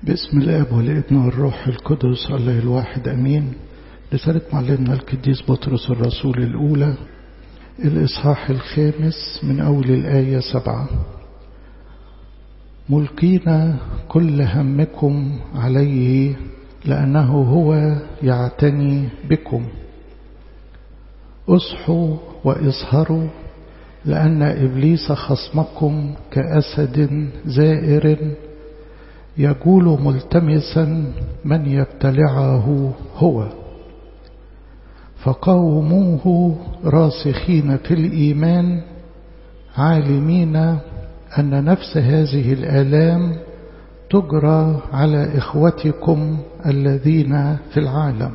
باسم الاب والابن والروح القدس الله الواحد امين رسالة معلمنا القديس بطرس الرسول الاولى الاصحاح الخامس من اول الايه سبعه ملقين كل همكم عليه لانه هو يعتني بكم اصحوا واسهروا لان ابليس خصمكم كاسد زائر يقول ملتمسا من يبتلعه هو فقوموه راسخين في الإيمان عالمين أن نفس هذه الآلام تجرى على إخوتكم الذين في العالم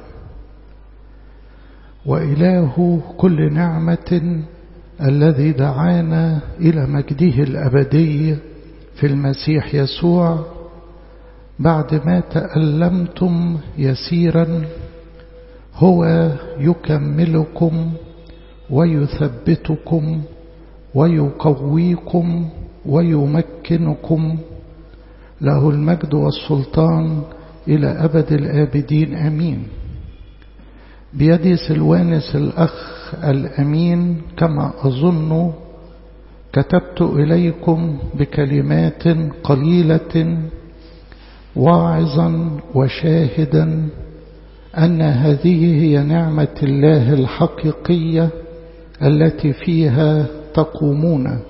وإله كل نعمة الذي دعانا إلى مجده الأبدي في المسيح يسوع بعد ما تألمتم يسيرا هو يكملكم ويثبتكم ويقويكم ويمكنكم له المجد والسلطان إلى أبد الآبدين أمين بيد سلوانس الأخ الأمين كما أظن كتبت إليكم بكلمات قليلة واعظا وشاهدا أن هذه هي نعمة الله الحقيقية التي فيها تقومون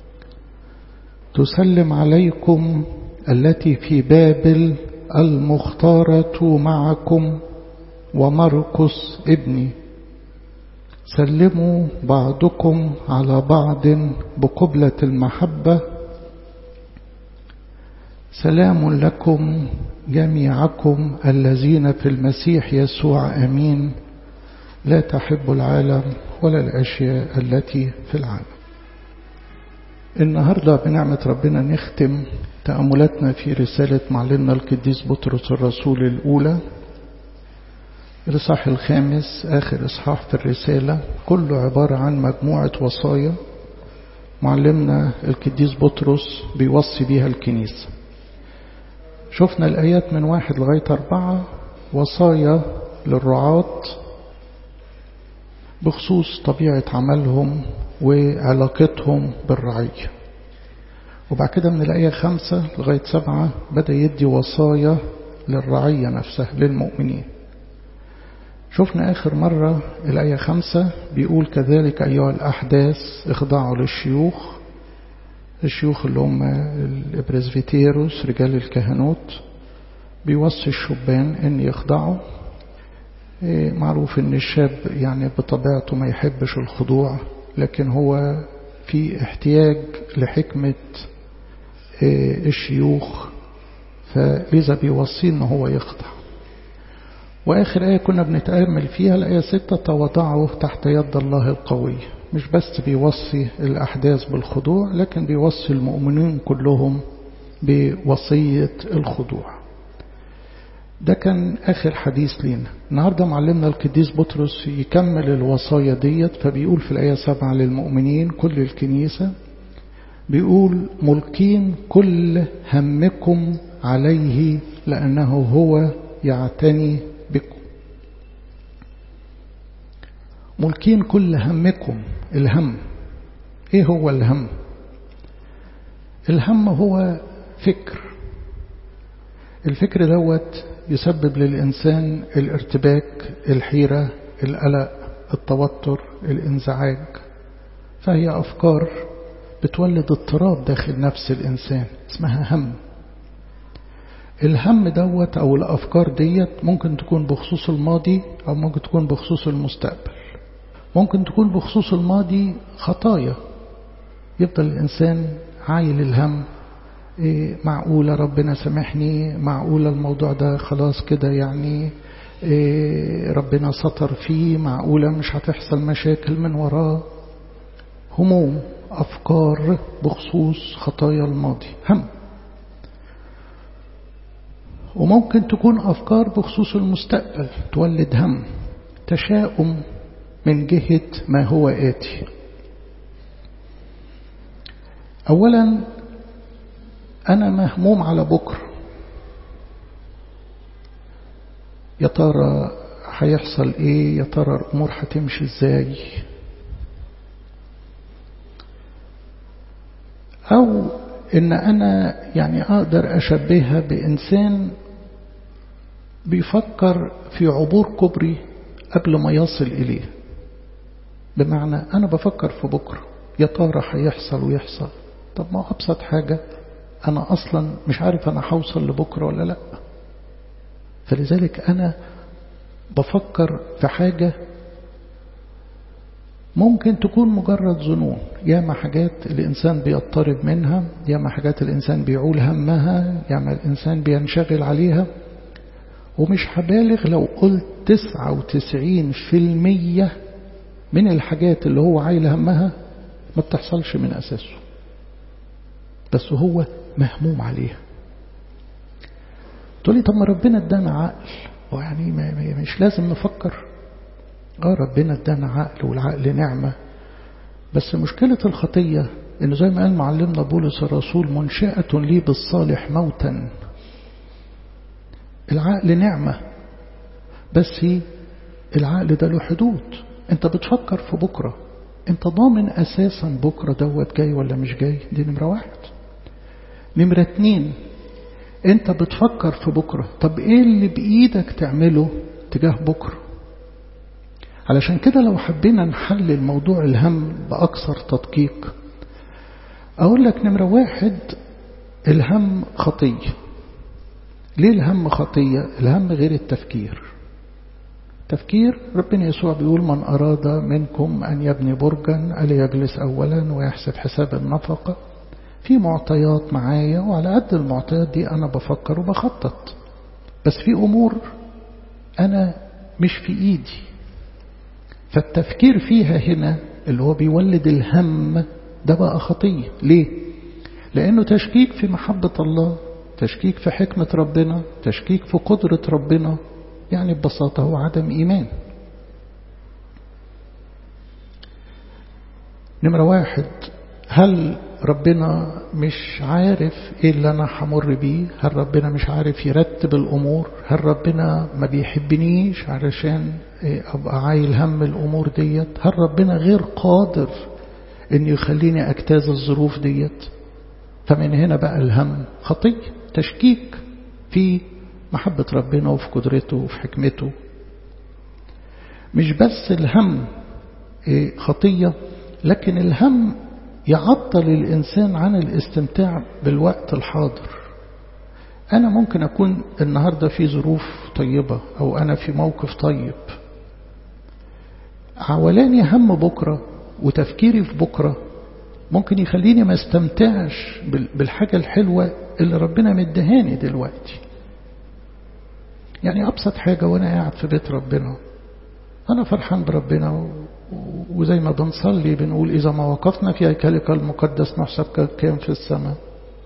تسلم عليكم التي في بابل المختارة معكم ومرقس ابني سلموا بعضكم على بعض بقبلة المحبة سلام لكم جميعكم الذين في المسيح يسوع امين لا تحب العالم ولا الاشياء التي في العالم النهارده بنعمه ربنا نختم تاملاتنا في رساله معلمنا القديس بطرس الرسول الاولى الاصحاح الخامس اخر اصحاح في الرساله كله عباره عن مجموعه وصايا معلمنا القديس بطرس بيوصي بيها الكنيسه شفنا الآيات من واحد لغاية أربعة وصايا للرعاة بخصوص طبيعة عملهم وعلاقتهم بالرعية وبعد كده من الآية خمسة لغاية سبعة بدأ يدي وصايا للرعية نفسها للمؤمنين شفنا آخر مرة الآية خمسة بيقول كذلك أيها الأحداث اخضعوا للشيوخ الشيوخ اللي هم البرزفيتيروس رجال الكهنوت بيوصي الشبان ان يخضعوا معروف ان الشاب يعني بطبيعته ما يحبش الخضوع لكن هو في احتياج لحكمة الشيوخ فلذا بيوصي ان هو يخضع واخر آية كنا بنتأمل فيها الآية ستة تواضعوا تحت يد الله القوية مش بس بيوصي الأحداث بالخضوع لكن بيوصي المؤمنين كلهم بوصية الخضوع ده كان آخر حديث لينا النهاردة معلمنا القديس بطرس يكمل الوصايا ديت فبيقول في الآية سبعة للمؤمنين كل الكنيسة بيقول ملقين كل همكم عليه لأنه هو يعتني بكم ملكين كل همكم الهم ايه هو الهم الهم هو فكر الفكر دوت يسبب للإنسان الارتباك الحيرة القلق التوتر الانزعاج فهي أفكار بتولد اضطراب داخل نفس الإنسان اسمها هم الهم دوت أو الأفكار ديت ممكن تكون بخصوص الماضي أو ممكن تكون بخصوص المستقبل ممكن تكون بخصوص الماضي خطايا يفضل الإنسان عايل الهم إيه معقولة ربنا سامحني معقولة الموضوع ده خلاص كده يعني إيه ربنا سطر فيه معقولة مش هتحصل مشاكل من وراه هموم أفكار بخصوص خطايا الماضي هم وممكن تكون أفكار بخصوص المستقبل تولد هم تشاؤم من جهة ما هو آتي أولا أنا مهموم على بكرة يا ترى هيحصل ايه يا ترى الامور هتمشي ازاي او ان انا يعني اقدر اشبهها بانسان بيفكر في عبور كبري قبل ما يصل اليه بمعنى انا بفكر في بكره يا ترى هيحصل ويحصل طب ما ابسط حاجه انا اصلا مش عارف انا هوصل لبكره ولا لا فلذلك انا بفكر في حاجة ممكن تكون مجرد ظنون ياما حاجات الإنسان بيضطرب منها ياما حاجات الإنسان بيعول همها ياما الإنسان بينشغل عليها ومش هبالغ لو قلت تسعة وتسعين في المية من الحاجات اللي هو عايل همها ما بتحصلش من أساسه بس هو مهموم عليها تقولي طب ما ربنا ادانا عقل ويعني مش لازم نفكر اه ربنا ادانا عقل والعقل نعمة بس مشكلة الخطية انه زي ما قال معلمنا بولس الرسول منشأة لي بالصالح موتا العقل نعمة بس العقل ده له حدود انت بتفكر في بكرة انت ضامن اساسا بكرة دوت جاي ولا مش جاي دي نمرة واحد نمرة اتنين انت بتفكر في بكرة طب ايه اللي بايدك تعمله تجاه بكرة علشان كده لو حبينا نحلل موضوع الهم بأكثر تدقيق أقول لك نمرة واحد الهم خطية ليه الهم خطية الهم غير التفكير تفكير ربنا يسوع بيقول من أراد منكم أن يبني برجا ألا يجلس أولا ويحسب حساب النفقة في معطيات معايا وعلى قد المعطيات دي أنا بفكر وبخطط بس في أمور أنا مش في إيدي فالتفكير فيها هنا اللي هو بيولد الهم ده بقى خطية ليه؟ لأنه تشكيك في محبة الله تشكيك في حكمة ربنا تشكيك في قدرة ربنا يعني ببساطة هو عدم إيمان نمرة واحد هل ربنا مش عارف ايه اللي انا همر بيه هل ربنا مش عارف يرتب الامور هل ربنا ما بيحبنيش علشان ابقى عايل هم الامور ديت هل ربنا غير قادر ان يخليني اجتاز الظروف ديت فمن هنا بقى الهم خطية تشكيك في محبة ربنا وفي قدرته وفي حكمته مش بس الهم خطية لكن الهم يعطل الإنسان عن الاستمتاع بالوقت الحاضر أنا ممكن أكون النهاردة في ظروف طيبة أو أنا في موقف طيب عولاني هم بكرة وتفكيري في بكرة ممكن يخليني ما استمتعش بالحاجة الحلوة اللي ربنا مدهاني دلوقتي يعني أبسط حاجة وأنا قاعد في بيت ربنا أنا فرحان بربنا وزي ما بنصلي بنقول إذا ما وقفنا في هيكلك المقدس نحسب كالكام في السماء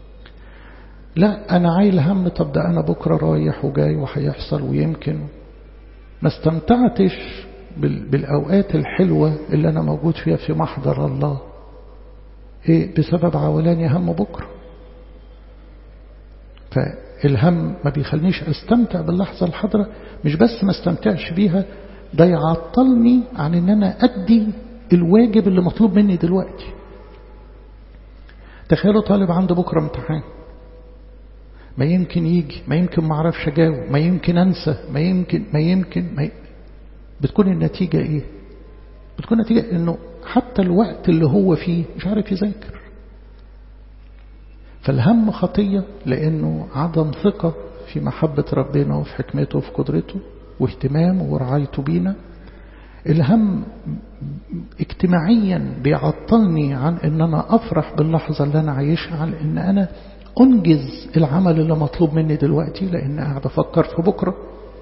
لا أنا عايل هم طب ده أنا بكرة رايح وجاي وهيحصل ويمكن ما استمتعتش بالأوقات الحلوة اللي أنا موجود فيها في محضر الله إيه بسبب عولاني هم بكرة فالهم ما بيخلنيش استمتع باللحظة الحاضرة مش بس ما استمتعش بيها ده يعطلني عن ان انا ادي الواجب اللي مطلوب مني دلوقتي تخيلوا طالب عنده بكرة امتحان ما يمكن يجي ما يمكن ما اعرفش اجاوب ما يمكن انسى ما يمكن ما يمكن ما ي... بتكون النتيجة ايه بتكون النتيجة انه حتى الوقت اللي هو فيه مش عارف يذاكر فالهم خطية لانه عدم ثقة في محبة ربنا وفي حكمته وفي قدرته واهتمامه ورعايته بينا الهم اجتماعيا بيعطلني عن ان انا افرح باللحظة اللي انا عايشها عن ان انا انجز العمل اللي مطلوب مني دلوقتي لان قاعد افكر في بكرة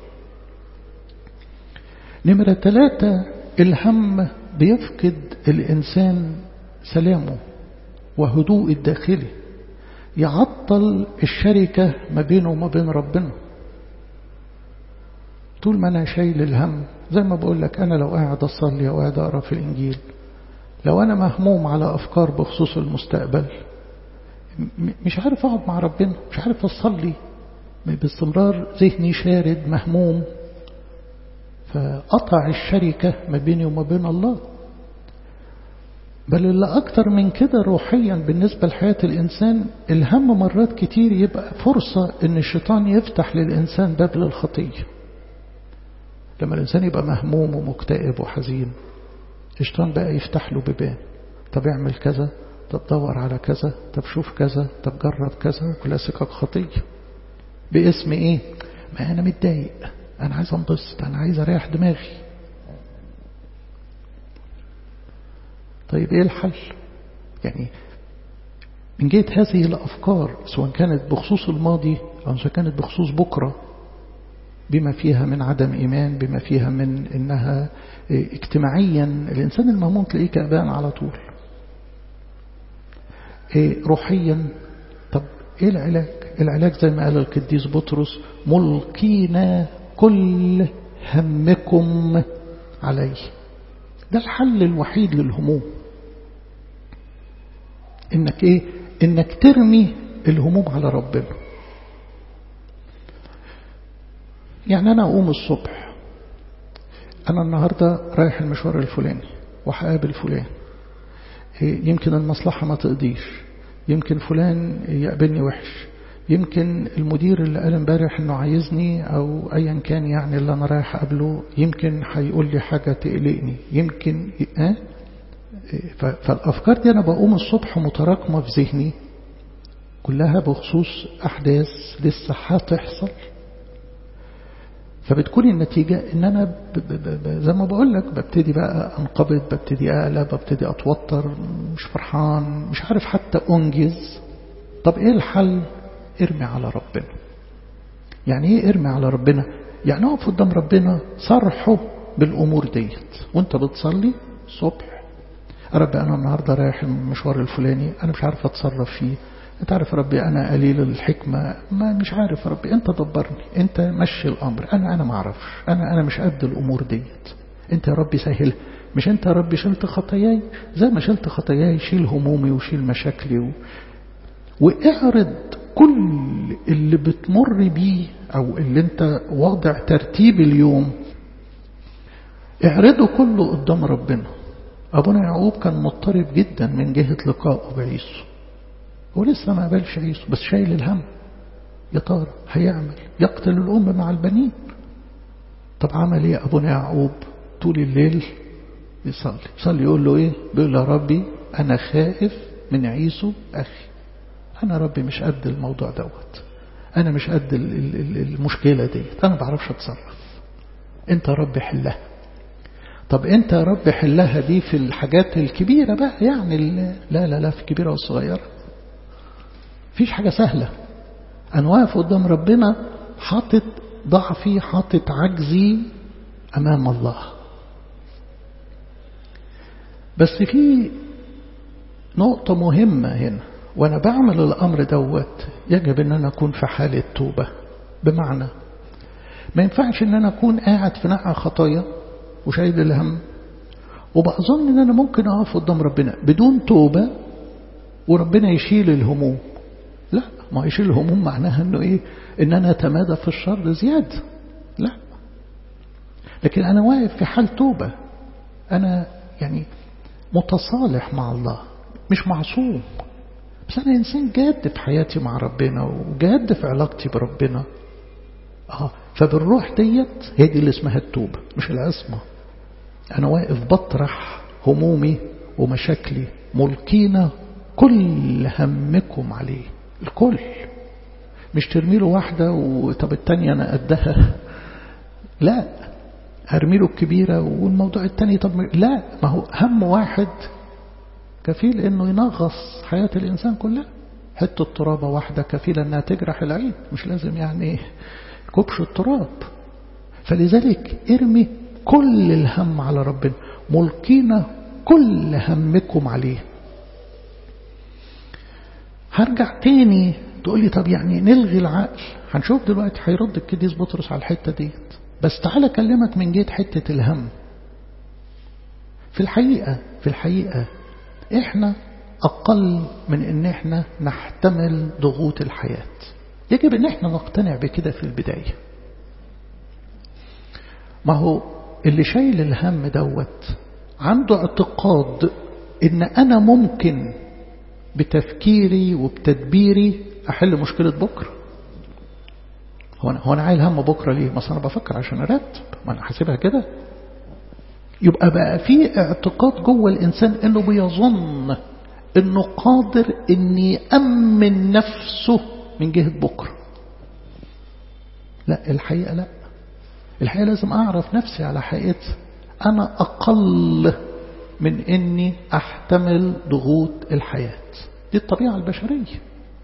نمرة ثلاثة الهم بيفقد الانسان سلامه وهدوء الداخلي يعطل الشركة ما بينه وما بين ربنا طول ما أنا شايل الهم زي ما بقول لك أنا لو قاعد أصلي أو قاعد أقرأ في الإنجيل لو أنا مهموم على أفكار بخصوص المستقبل مش عارف أقعد مع ربنا مش عارف أصلي باستمرار ذهني شارد مهموم فقطع الشركة ما بيني وما بين الله بل اللي أكتر من كده روحيا بالنسبة لحياة الإنسان الهم مرات كتير يبقى فرصة إن الشيطان يفتح للإنسان باب للخطية لما الإنسان يبقى مهموم ومكتئب وحزين الشيطان بقى يفتح له بيبان طب اعمل كذا طب دور على كذا طب شوف كذا طب جرب كذا كلها سكك خطية باسم ايه ما انا متضايق انا عايز انبسط انا عايز اريح دماغي طيب ايه الحل يعني من جهة هذه الأفكار سواء كانت بخصوص الماضي أو سواء كانت بخصوص بكرة بما فيها من عدم إيمان بما فيها من إنها اجتماعيا الإنسان المهموم تلاقيه كأبان على طول روحيا طب إيه العلاج العلاج زي ما قال القديس بطرس ملقينا كل همكم عليه ده الحل الوحيد للهموم انك ايه انك ترمي الهموم على ربنا يعني انا اقوم الصبح انا النهاردة رايح المشوار الفلاني وهقابل فلان يمكن المصلحة ما تقضيش يمكن فلان يقابلني وحش يمكن المدير اللي قال امبارح انه عايزني او ايا كان يعني اللي انا رايح اقابله يمكن هيقول لي حاجة تقلقني يمكن اه فالافكار دي انا بقوم الصبح متراكمة في ذهني كلها بخصوص احداث لسه هتحصل فبتكون النتيجة ان انا ب ب ب زي ما بقول لك ببتدي بقى انقبض ببتدي اقلق ببتدي اتوتر مش فرحان مش عارف حتى انجز طب ايه الحل ارمي على ربنا يعني ايه ارمي على ربنا يعني اقف قدام ربنا صرحه بالامور ديت وانت بتصلي الصبح رب انا النهارده رايح المشوار الفلاني انا مش عارف اتصرف فيه انت عارف ربي انا قليل الحكمة ما مش عارف ربي انت دبرني انت مشي الامر انا انا ما اعرفش انا انا مش قد الامور ديت انت يا ربي سهل مش انت يا ربي شلت خطاياي زي ما شلت خطاياي شيل همومي وشيل مشاكلي و... واعرض كل اللي بتمر بيه او اللي انت واضع ترتيب اليوم اعرضه كله قدام ربنا ابونا يعقوب كان مضطرب جدا من جهة لقائه بعيسو هو لسه ما قبلش عيسو بس شايل الهم يا ترى هيعمل يقتل الأم مع البنين طب عمل ايه أبونا يعقوب طول الليل يصلي يصلي يقول له ايه بيقول له ربي أنا خائف من عيسو أخي أنا ربي مش قد الموضوع دوت أنا مش قد المشكلة ديت أنا بعرفش أتصرف أنت ربي حلها طب أنت يا رب حلها دي في الحاجات الكبيرة بقى يعني لا لا لا في الكبيرة والصغيرة فيش حاجة سهلة أنا واقف قدام ربنا حاطط ضعفي حاطط عجزي أمام الله بس في نقطة مهمة هنا وأنا بعمل الأمر دوت يجب أن أنا أكون في حالة توبة بمعنى ما ينفعش أن أنا أكون قاعد في نقع خطايا وشايل الهم وبأظن أن أنا ممكن أقف قدام ربنا بدون توبة وربنا يشيل الهموم لا ما يشيل الهموم معناها أنه إيه أن أنا أتمادى في الشر زيادة لا لكن أنا واقف في حال توبة أنا يعني متصالح مع الله مش معصوم بس أنا إنسان جاد في حياتي مع ربنا وجاد في علاقتي بربنا آه فبالروح ديت هي دي اللي اسمها التوبة مش العصمة أنا واقف بطرح همومي ومشاكلي ملقينا كل همكم عليه الكل مش ترمي له واحدة وطب التانية أنا قدها لا هرمي له الكبيرة والموضوع التاني طب لا ما هو هم واحد كفيل انه ينغص حياة الانسان كلها حتة ترابة واحدة كفيلة انها تجرح العين مش لازم يعني كبش التراب فلذلك ارمي كل الهم على ربنا ملقينا كل همكم عليه هرجع تاني تقول لي طب يعني نلغي العقل هنشوف دلوقتي هيرد الكديس بطرس على الحتة ديت بس تعالى أكلمك من جهة حتة الهم في الحقيقة في الحقيقة احنا أقل من ان احنا نحتمل ضغوط الحياة يجب ان احنا نقتنع بكده في البداية ما هو اللي شايل الهم دوت عنده اعتقاد ان انا ممكن بتفكيري وبتدبيري احل مشكلة بكرة هو انا, هو أنا عايل هم بكرة ليه ما انا بفكر عشان ارتب ما انا حاسبها كده يبقى بقى في اعتقاد جوه الانسان انه بيظن انه قادر ان يأمن نفسه من جهة بكرة لا الحقيقة لا الحقيقة لازم أعرف نفسي على حقيقتها أنا أقل من أني أحتمل ضغوط الحياة دي الطبيعة البشرية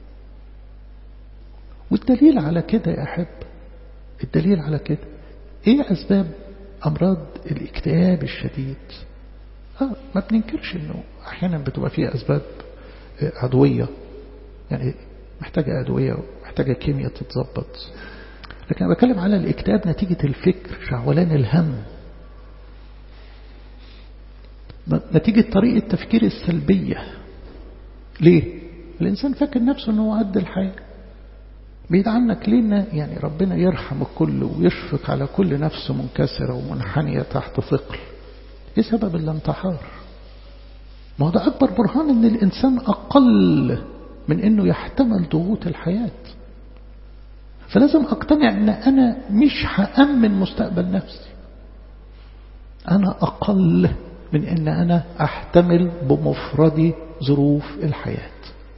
والدليل على كده يا أحب الدليل على كده إيه أسباب أمراض الاكتئاب الشديد آه ما بننكرش أنه أحيانا بتبقى فيها أسباب عدوية يعني محتاجة أدوية محتاجة كيمياء تتظبط لكن أنا بتكلم على الاكتئاب نتيجة الفكر شعولان الهم نتيجة طريقة تفكير السلبية ليه؟ الإنسان فاكر نفسه أنه قد الحياة بعيد عنك ليه يعني ربنا يرحم الكل ويشفق على كل نفس منكسرة ومنحنية تحت ثقل ايه سبب الانتحار ما هو ده أكبر برهان أن الإنسان أقل من أنه يحتمل ضغوط الحياة فلازم أقتنع أن أنا مش هأمن مستقبل نفسي أنا أقل من أن أنا أحتمل بمفردي ظروف الحياة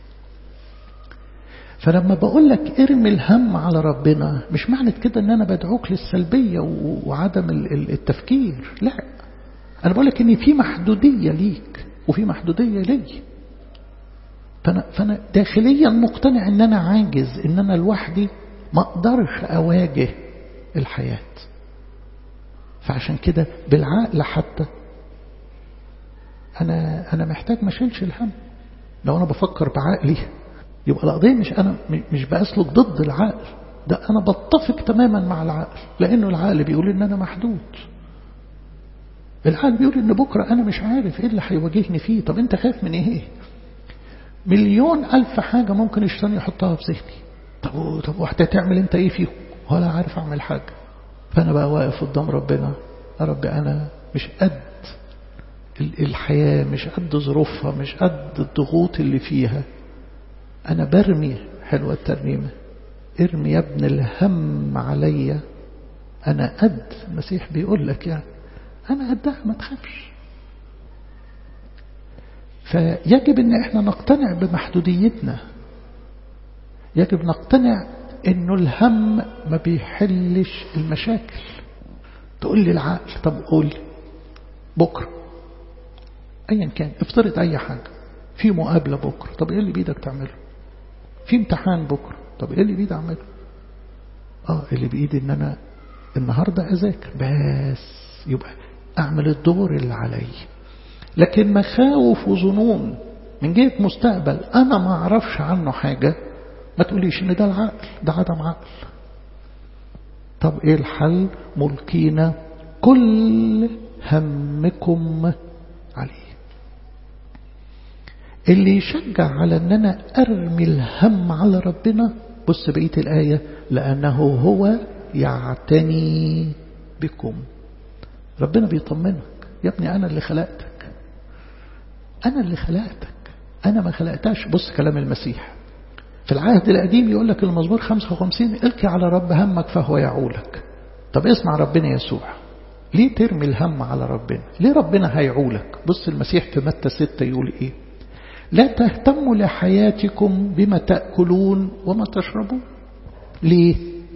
فلما بقول لك ارمي الهم على ربنا مش معنى كده ان انا بدعوك للسلبية وعدم التفكير لا انا بقول لك ان في محدودية ليك وفي محدودية لي فأنا, فأنا داخليا مقتنع ان انا عاجز ان انا لوحدي ما اقدرش اواجه الحياة فعشان كده بالعقل حتى انا انا محتاج ما اشيلش الهم لو انا بفكر بعقلي يبقى القضية مش أنا مش بأسلك ضد العقل ده أنا بتفق تماما مع العقل لأنه العقل بيقول إن أنا محدود العقل بيقول إن بكرة أنا مش عارف إيه اللي هيواجهني فيه طب أنت خايف من إيه مليون ألف حاجة ممكن الشيطان يحطها في ذهني طب طب واحدة تعمل أنت إيه فيهم ولا عارف أعمل حاجة فأنا بقى واقف قدام ربنا يا رب أنا مش قد الحياة مش قد ظروفها مش قد الضغوط اللي فيها أنا برمي حلوة الترنيمة ارمي يا ابن الهم عليا أنا قد المسيح بيقول لك يعني أنا قدها ما تخافش فيجب أن احنا نقتنع بمحدوديتنا يجب نقتنع أنه الهم ما بيحلش المشاكل تقول لي العقل طب قول بكرة أيا كان افترض أي حاجة في مقابلة بكرة طب ايه اللي بيدك تعمله في امتحان بكرة طب ايه اللي بيدي اعمله اه اللي بايدي ان انا النهاردة اذاكر بس يبقى اعمل الدور اللي علي لكن مخاوف وظنون من جهة مستقبل انا ما اعرفش عنه حاجة ما تقوليش ان ده العقل ده عدم عقل طب ايه الحل ملقينا كل همكم عليه اللي يشجع على ان انا ارمي الهم على ربنا بص بقية الآية لأنه هو يعتني بكم ربنا بيطمنك يا ابني أنا اللي خلقتك أنا اللي خلقتك أنا ما خلقتهاش بص كلام المسيح في العهد القديم يقول لك المزمور 55 القي على رب همك فهو يعولك طب اسمع ربنا يسوع ليه ترمي الهم على ربنا ليه ربنا هيعولك بص المسيح في متى 6 يقول ايه لا تهتموا لحياتكم بما تأكلون وما تشربون ليه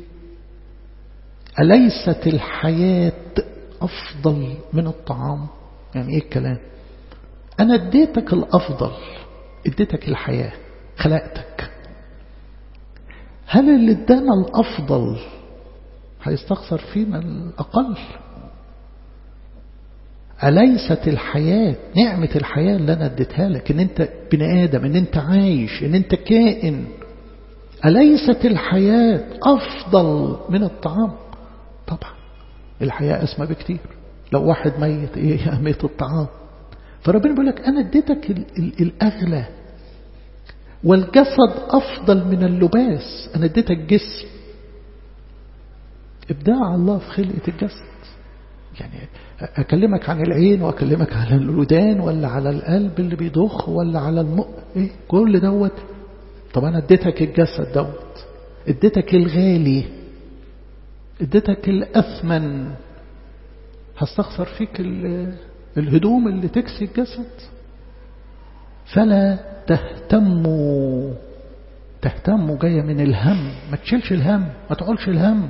أليست الحياة أفضل من الطعام يعني إيه الكلام أنا اديتك الأفضل اديتك الحياة خلقتك هل اللي ادانا الأفضل هيستخسر فينا الأقل أليست الحياة نعمة الحياة اللي أنا اديتها لك إن أنت بني آدم إن أنت عايش إن أنت كائن أليست الحياة أفضل من الطعام طبعا الحياة أسمى بكتير لو واحد ميت إيه أهمية الطعام فربنا بيقول لك أنا اديتك ال ال الأغلى والجسد أفضل من اللباس أنا اديتك جسم إبداع الله في خلقة الجسد يعني أكلمك عن العين وأكلمك على الودان ولا على القلب اللي بيضخ ولا على المق إيه كل دوت طب أنا اديتك الجسد دوت اديتك الغالي اديتك الأثمن هستخسر فيك الهدوم اللي تكسي الجسد فلا تهتموا تهتموا جاية من الهم ما تشيلش الهم ما تعولش الهم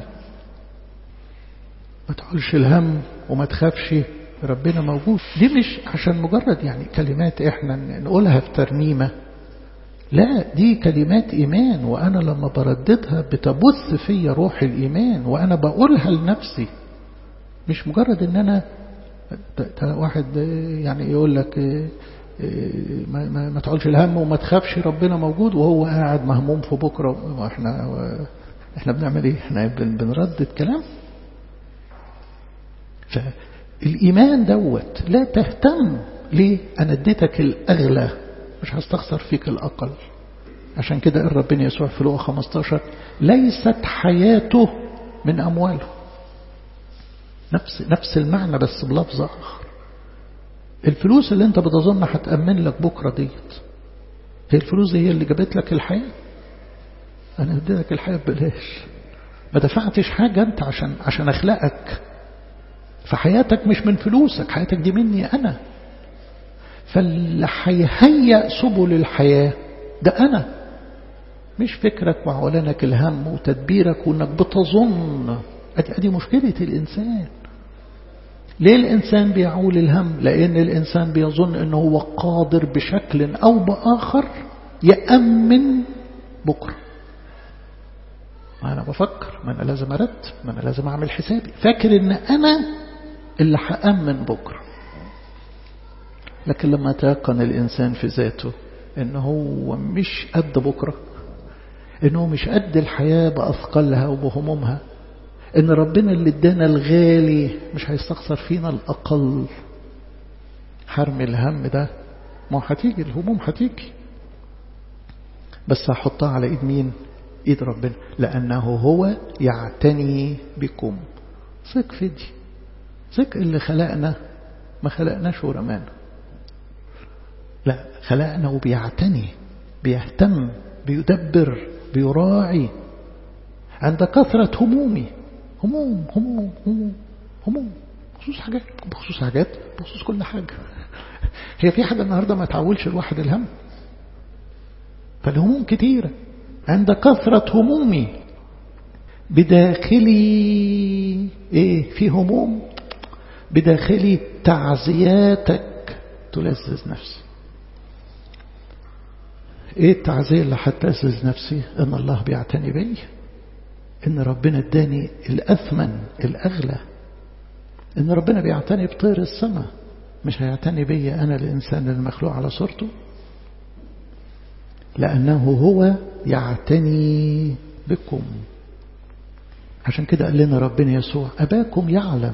ما تعولش الهم وما تخافش ربنا موجود دي مش عشان مجرد يعني كلمات احنا نقولها في ترنيمة لا دي كلمات إيمان وأنا لما برددها بتبث في روح الإيمان وأنا بقولها لنفسي مش مجرد ان أنا واحد يعني يقول لك ما, ما, ما تعولش الهم وما تخافش ربنا موجود وهو قاعد مهموم في بكرة واحنا احنا بنعمل ايه احنا بنردد كلام فالإيمان دوت لا تهتم ليه أنا اديتك الأغلى مش هستخسر فيك الأقل عشان كده قال ربنا يسوع في لقا 15 ليست حياته من أمواله نفس نفس المعنى بس بلفظ آخر الفلوس اللي انت بتظن هتأمن لك بكرة ديت هي الفلوس هي اللي جابت لك الحياة أنا اديتك الحياة ببلاش ما دفعتش حاجة أنت عشان عشان أخلقك فحياتك مش من فلوسك حياتك دي مني أنا فاللي هيهيأ سبل الحياة ده أنا مش فكرك وعولانك الهم وتدبيرك وانك بتظن ادي ادي مشكلة الإنسان ليه الإنسان بيعول الهم لأن الإنسان بيظن أنه هو قادر بشكل أو بآخر يأمن بكرة ما أنا بفكر ما أنا لازم أرد ما أنا لازم أعمل حسابي فاكر أن أنا اللي هأمن بكرة لكن لما تيقن الإنسان في ذاته أنه هو مش قد بكرة أنه مش قد الحياة بأثقلها وبهمومها ان ربنا اللي ادانا الغالي مش هيستخسر فينا الاقل حرم الهم ده ما هتيجي الهموم هتيجي بس هحطها على ايد مين ايد ربنا لانه هو يعتني بكم ثق في دي ثق اللي خلقنا ما خلقناش ورمانا لا خلقنا وبيعتني بيهتم بيدبر بيراعي عند كثرة همومي هموم هموم هموم هموم بخصوص حاجات بخصوص حاجات بخصوص كل حاجة هي في حاجة النهاردة ما تعولش الواحد الهم فالهموم كتيرة عند كثرة همومي بداخلي ايه في هموم بداخلي تعزياتك تلذذ نفسي ايه التعزية اللي هتلذذ نفسي ان الله بيعتني بي ان ربنا اداني الاثمن الاغلى ان ربنا بيعتني بطير السماء مش هيعتني بي انا الانسان المخلوق على صورته لانه هو يعتني بكم عشان كده قال لنا ربنا يسوع اباكم يعلم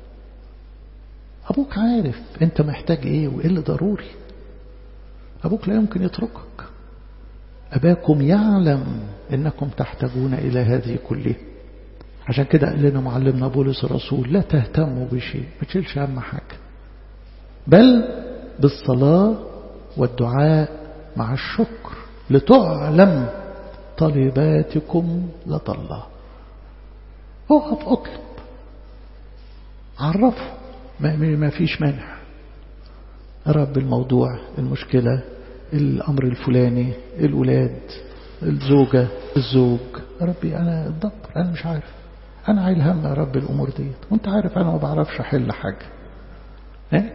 ابوك عارف انت محتاج ايه وايه اللي ضروري ابوك لا يمكن يتركك أباكم يعلم إنكم تحتاجون إلى هذه كله عشان كده قال لنا معلمنا بولس الرسول لا تهتموا بشيء ما تشيلش أهم حاجة بل بالصلاة والدعاء مع الشكر لتعلم طلباتكم لدى الله اقف اطلب عرفه ما فيش مانع رب الموضوع المشكلة الأمر الفلاني الأولاد الزوجة الزوج ربي أنا الدبر أنا مش عارف أنا عايل هم يا رب الأمور ديت وأنت عارف أنا ما بعرفش أحل حاجة إيه؟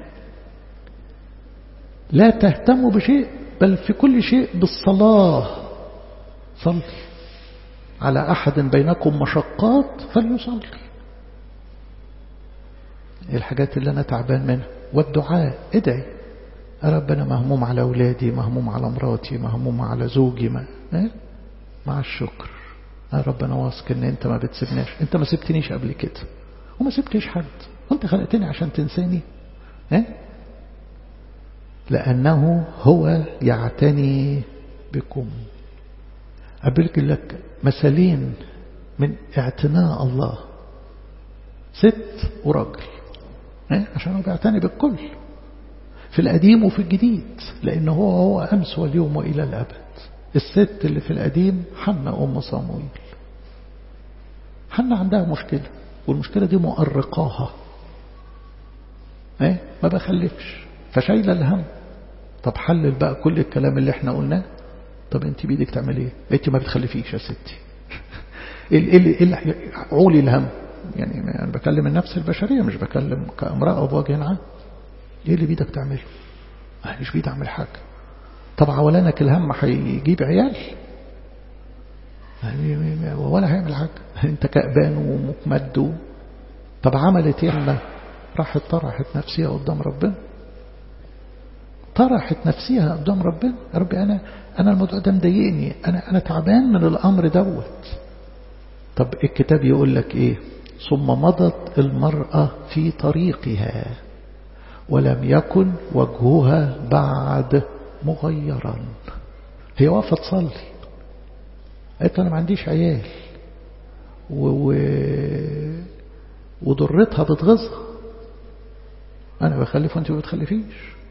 لا تهتموا بشيء بل في كل شيء بالصلاة صلي على أحد بينكم مشقات فليصلي الحاجات اللي أنا تعبان منها والدعاء ادعي ربنا مهموم على أولادي مهموم على مراتي مهموم على زوجي ما إيه؟ مع الشكر يا رب أنا واثق إن أنت ما بتسيبناش أنت ما سبتنيش قبل كده وما سبتش حد وأنت خلقتني عشان تنساني إيه؟ لأنه هو يعتني بكم أبلك لك مثالين من اعتناء الله ست وراجل عشان هو بيعتني بالكل في القديم وفي الجديد لأنه هو هو أمس واليوم وإلى الأبد الست اللي في القديم حنا أم صامويل حنا عندها مشكلة والمشكلة دي مؤرقاها ايه ما بخلفش فشايله الهم طب حلل بقى كل الكلام اللي احنا قلناه طب انت بايدك تعمل ايه انت ما بتخلفيش يا ستي ايه اللي عولي الهم يعني انا بكلم النفس البشريه مش بكلم كامراه بوجه عام ايه اللي بايدك تعمله انا مش بايدي اعمل حاجه طب عولانك الهم هيجيب عيال ولا هيعمل حاجه انت كأبان ومكمد طب عملت ايه راحت طرحت نفسها قدام ربنا طرحت نفسها قدام ربنا يا ربي أنا أنا الموضوع ده مضايقني أنا أنا تعبان من الأمر دوت طب الكتاب يقول لك إيه ثم مضت المرأة في طريقها ولم يكن وجهها بعد مغيرا هي واقفة تصلي قالت أنا ما عنديش عيال و... و... وضرتها بتغيظها أنا بخلف وأنت ما بتخلفيش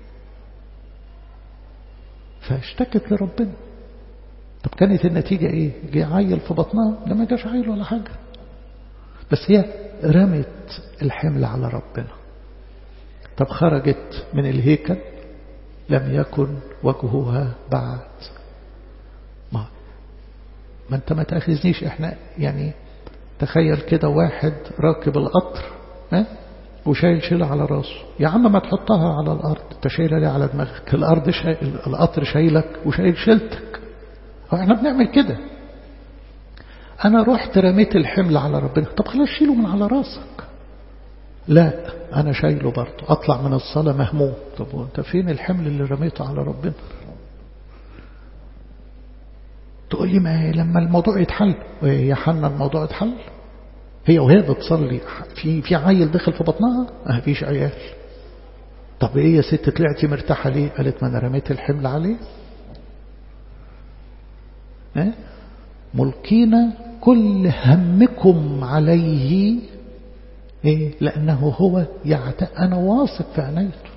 فاشتكت لربنا طب كانت النتيجة إيه جه عيل في بطنها ده ما جاش عيل ولا حاجة بس هي رمت الحمل على ربنا طب خرجت من الهيكل لم يكن وجهها بعد ما ما انت ما تأخذنيش احنا يعني تخيل كده واحد راكب القطر ها وشايل شيلة على راسه يا عم ما تحطها على الأرض انت شايلها ليه على دماغك الأرض شايل القطر شايلك وشايل شيلتك احنا بنعمل كده أنا رحت رميت الحمل على ربنا طب خلاص شيله من على راسك لا أنا شايله برضه أطلع من الصلاة مهموم طب وانت فين الحمل اللي رميته على ربنا تقول لي ما لما الموضوع يتحل يا حنا الموضوع يتحل هي وهي بتصلي في في عيل دخل في بطنها ما فيش عيال طب ايه يا ست طلعتي مرتاحه ليه قالت ما انا رميت الحمل عليه اه؟ ملقين كل همكم عليه إيه؟ لأنه هو يعت... أنا واثق في عنايته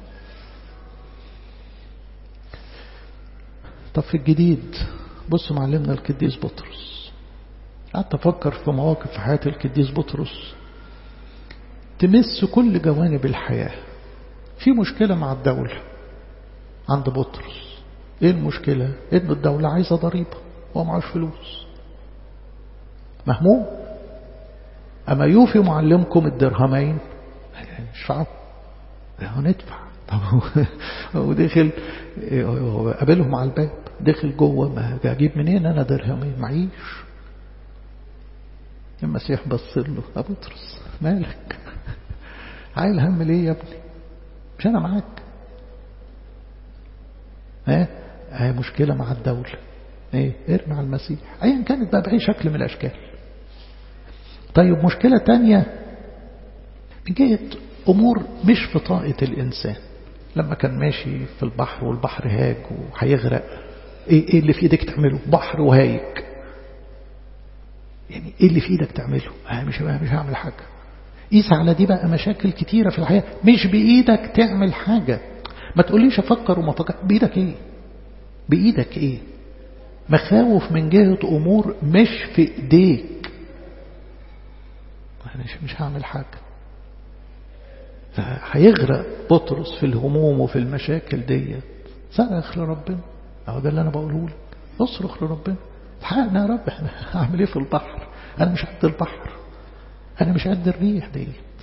طب في الجديد بصوا معلمنا القديس بطرس قعدت أفكر في مواقف في حياة القديس بطرس تمس كل جوانب الحياة في مشكلة مع الدولة عند بطرس ايه المشكلة ان الدولة عايزة ضريبة هو معاش فلوس مهموم أما يوفي معلمكم الدرهمين ادفعوا هندفع طب ودخل قابلهم على الباب دخل جوه ما اجيب منين انا درهمين معيش المسيح بص له ابو بطرس مالك عايل هم ليه يا ابني مش انا معاك ها هي مشكله مع الدوله ايه ارمي على المسيح ايا كانت بقى باي شكل من الاشكال طيب مشكلة تانية من جهة أمور مش في طاقة الإنسان لما كان ماشي في البحر والبحر هاج وهيغرق إيه, إيه اللي في إيدك تعمله بحر وهايج يعني إيه اللي في إيدك تعمله آه مش مش هعمل حاجة قيس على دي بقى مشاكل كتيرة في الحياة مش بإيدك تعمل حاجة ما تقوليش أفكر وما أفكر بإيدك إيه بإيدك إيه مخاوف من جهة أمور مش في إيديك أنا مش هعمل حاجة هيغرق بطرس في الهموم وفي المشاكل ديت صرخ لربنا أهو ده اللي أنا بقوله لك اصرخ لربنا حقنا يا رب احنا هعمل ايه في البحر أنا مش قد البحر أنا مش قد الريح ديت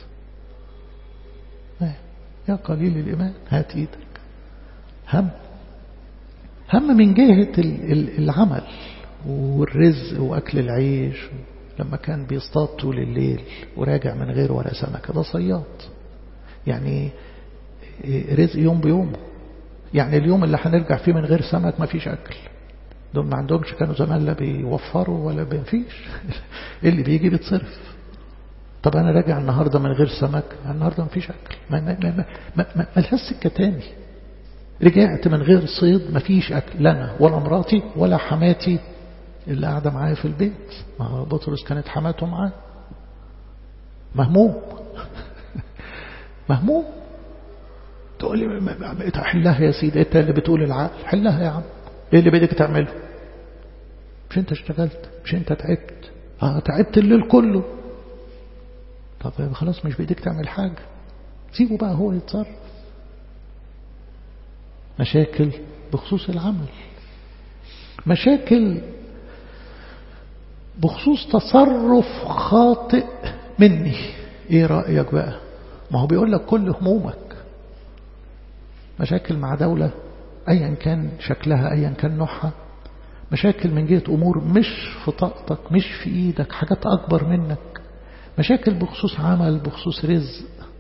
يا قليل الإيمان هات إيدك هم هم من جهة العمل والرزق وأكل العيش لما كان بيصطاد طول الليل وراجع من غير ولا سمكة ده صياد يعني رزق يوم بيومه يعني اليوم اللي هنرجع فيه من غير سمك ما فيش أكل دول ما عندهمش كانوا زمان لا بيوفروا ولا بيفيش اللي بيجي بيتصرف طب أنا راجع النهاردة من غير سمك النهاردة ما فيش أكل ما, ما, ما, ما, ما, ما لهاش سكة تاني رجعت من غير صيد ما فيش أكل لنا ولا مراتي ولا حماتي اللي قاعدة معايا في البيت ما بطرس كانت حماته معاه مهموم مهموم تقول لي حلها يا سيدي انت اللي بتقول العقل حلها يا عم ايه اللي بدك تعمله مش انت اشتغلت مش انت تعبت اه تعبت الليل كله طب خلاص مش بايديك تعمل حاجة سيبه بقى هو يتصرف مشاكل بخصوص العمل مشاكل بخصوص تصرف خاطئ مني ايه رأيك بقى ما هو بيقول لك كل همومك مشاكل مع دولة ايا كان شكلها ايا كان نوعها مشاكل من جهة امور مش في طاقتك مش في ايدك حاجات اكبر منك مشاكل بخصوص عمل بخصوص رزق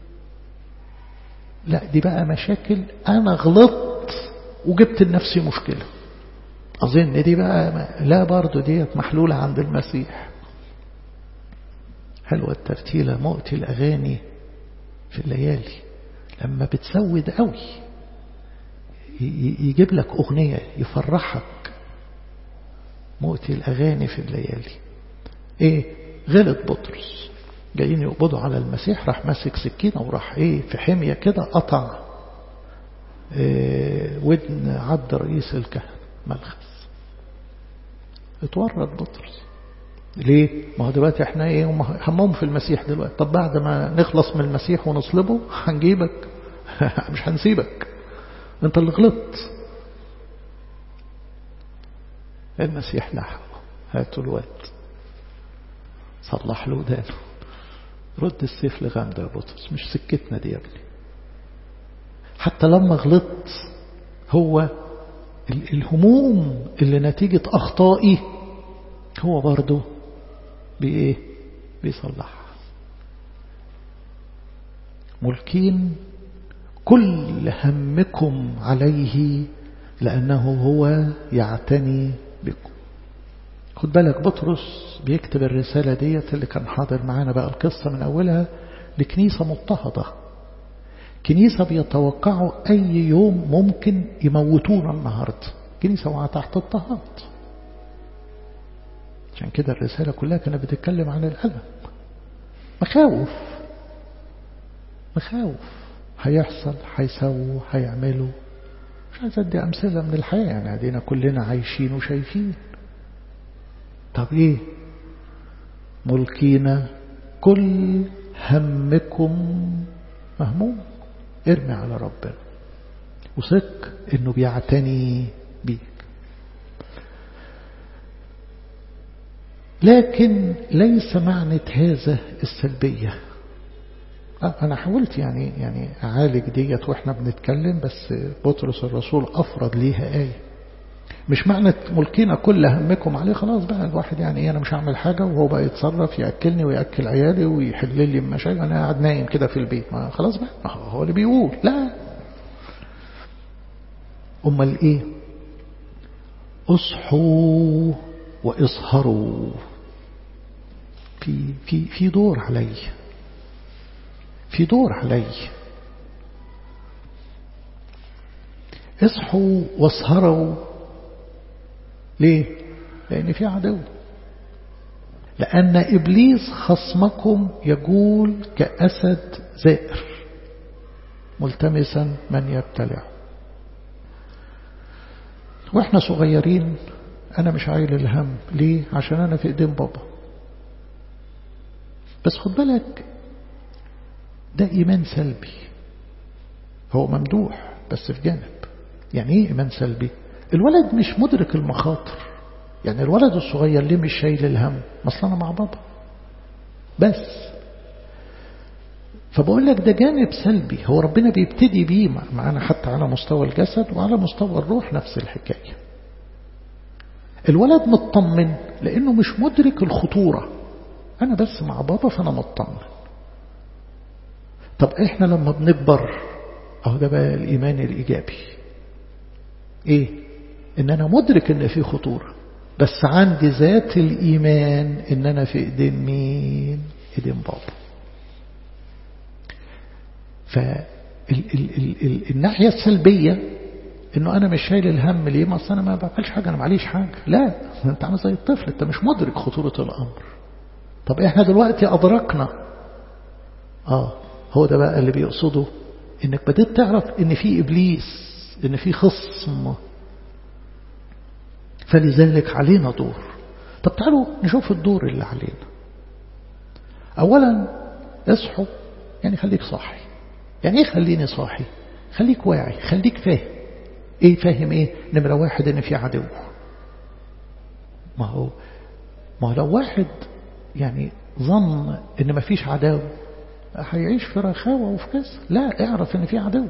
لا دي بقى مشاكل انا غلطت وجبت لنفسي مشكلة اظن دي بقى لا برضو ديت محلولة عند المسيح حلوة الترتيلة مؤتي الاغاني في الليالي لما بتسود قوي يجيب لك اغنية يفرحك مؤتي الاغاني في الليالي ايه غلط بطرس جايين يقبضوا على المسيح راح ماسك سكينة وراح ايه في حمية كده قطع إيه ودن عبد رئيس الكهنة ملخص اتورط بطرس ليه؟ ما هو دلوقتي احنا ايه همهم في المسيح دلوقتي طب بعد ما نخلص من المسيح ونصلبه هنجيبك مش هنسيبك انت اللي غلطت المسيح لحقه هاتوا الواد صلح له ودانه رد السيف لغامده يا بطرس مش سكتنا دي يا ابني حتى لما غلطت هو الهموم اللي نتيجة أخطائي هو برضه بإيه بيصلحها ملكين كل همكم عليه لأنه هو يعتني بكم خد بالك بطرس بيكتب الرسالة ديت اللي كان حاضر معانا بقى القصة من أولها لكنيسة مضطهدة كنيسة بيتوقعوا أي يوم ممكن يموتونا النهاردة كنيسة وقع تحت اضطهاد عشان كده الرسالة كلها كانت بتتكلم عن الألم مخاوف مخاوف هيحصل هيسووا هيعملوا مش عايز ادي أمثلة من الحياة يعني ادينا كلنا عايشين وشايفين طب ايه ملكينا كل همكم مهموم ارمي على ربنا وثق انه بيعتني بيك لكن ليس معنى هذا السلبية أنا حاولت يعني يعني أعالج ديت وإحنا بنتكلم بس بطرس الرسول أفرض ليها آية مش معنى ملكينا كل همكم عليه خلاص بقى الواحد يعني ايه انا مش هعمل حاجة وهو بقى يتصرف يأكلني ويأكل عيالي ويحل لي المشاكل انا قاعد نايم كده في البيت ما خلاص بقى ما هو اللي بيقول لا امال ايه اصحوا واصهروا في في في دور علي في دور علي اصحوا واسهروا ليه لأن في عدو لأن إبليس خصمكم يقول كأسد زائر ملتمسا من يبتلع وإحنا صغيرين أنا مش عايل الهم ليه عشان أنا في إيدين بابا بس خد بالك ده إيمان سلبي هو ممدوح بس في جانب يعني إيه إيمان سلبي الولد مش مدرك المخاطر يعني الولد الصغير ليه مش شايل الهم مثلا أنا مع بابا بس فبقول لك ده جانب سلبي هو ربنا بيبتدي بيه معنا حتى على مستوى الجسد وعلى مستوى الروح نفس الحكاية الولد مطمن لأنه مش مدرك الخطورة أنا بس مع بابا فأنا مطمن طب إحنا لما بنكبر أهو ده بقى الإيمان الإيجابي إيه إن أنا مدرك إن في خطورة بس عندي ذات الإيمان إن أنا في إيدين مين إيدين بابا فالناحية السلبية إنه أنا مش شايل الهم ليه ما أنا ما بعملش حاجة أنا معليش حاجة لا أنت عامل زي الطفل أنت مش مدرك خطورة الأمر طب إحنا دلوقتي أدركنا آه هو ده بقى اللي بيقصده انك بدأت تعرف ان في ابليس ان في خصم فلذلك علينا دور طب تعالوا نشوف الدور اللي علينا اولا اصحوا يعني خليك صاحي يعني ايه خليني صاحي خليك واعي خليك فاهم ايه فاهم ايه نمرة واحد ان في عدو ما هو ما هو لو واحد يعني ظن ان ما فيش عدو هيعيش في رخاوة وفي كسر لا اعرف ان في عدو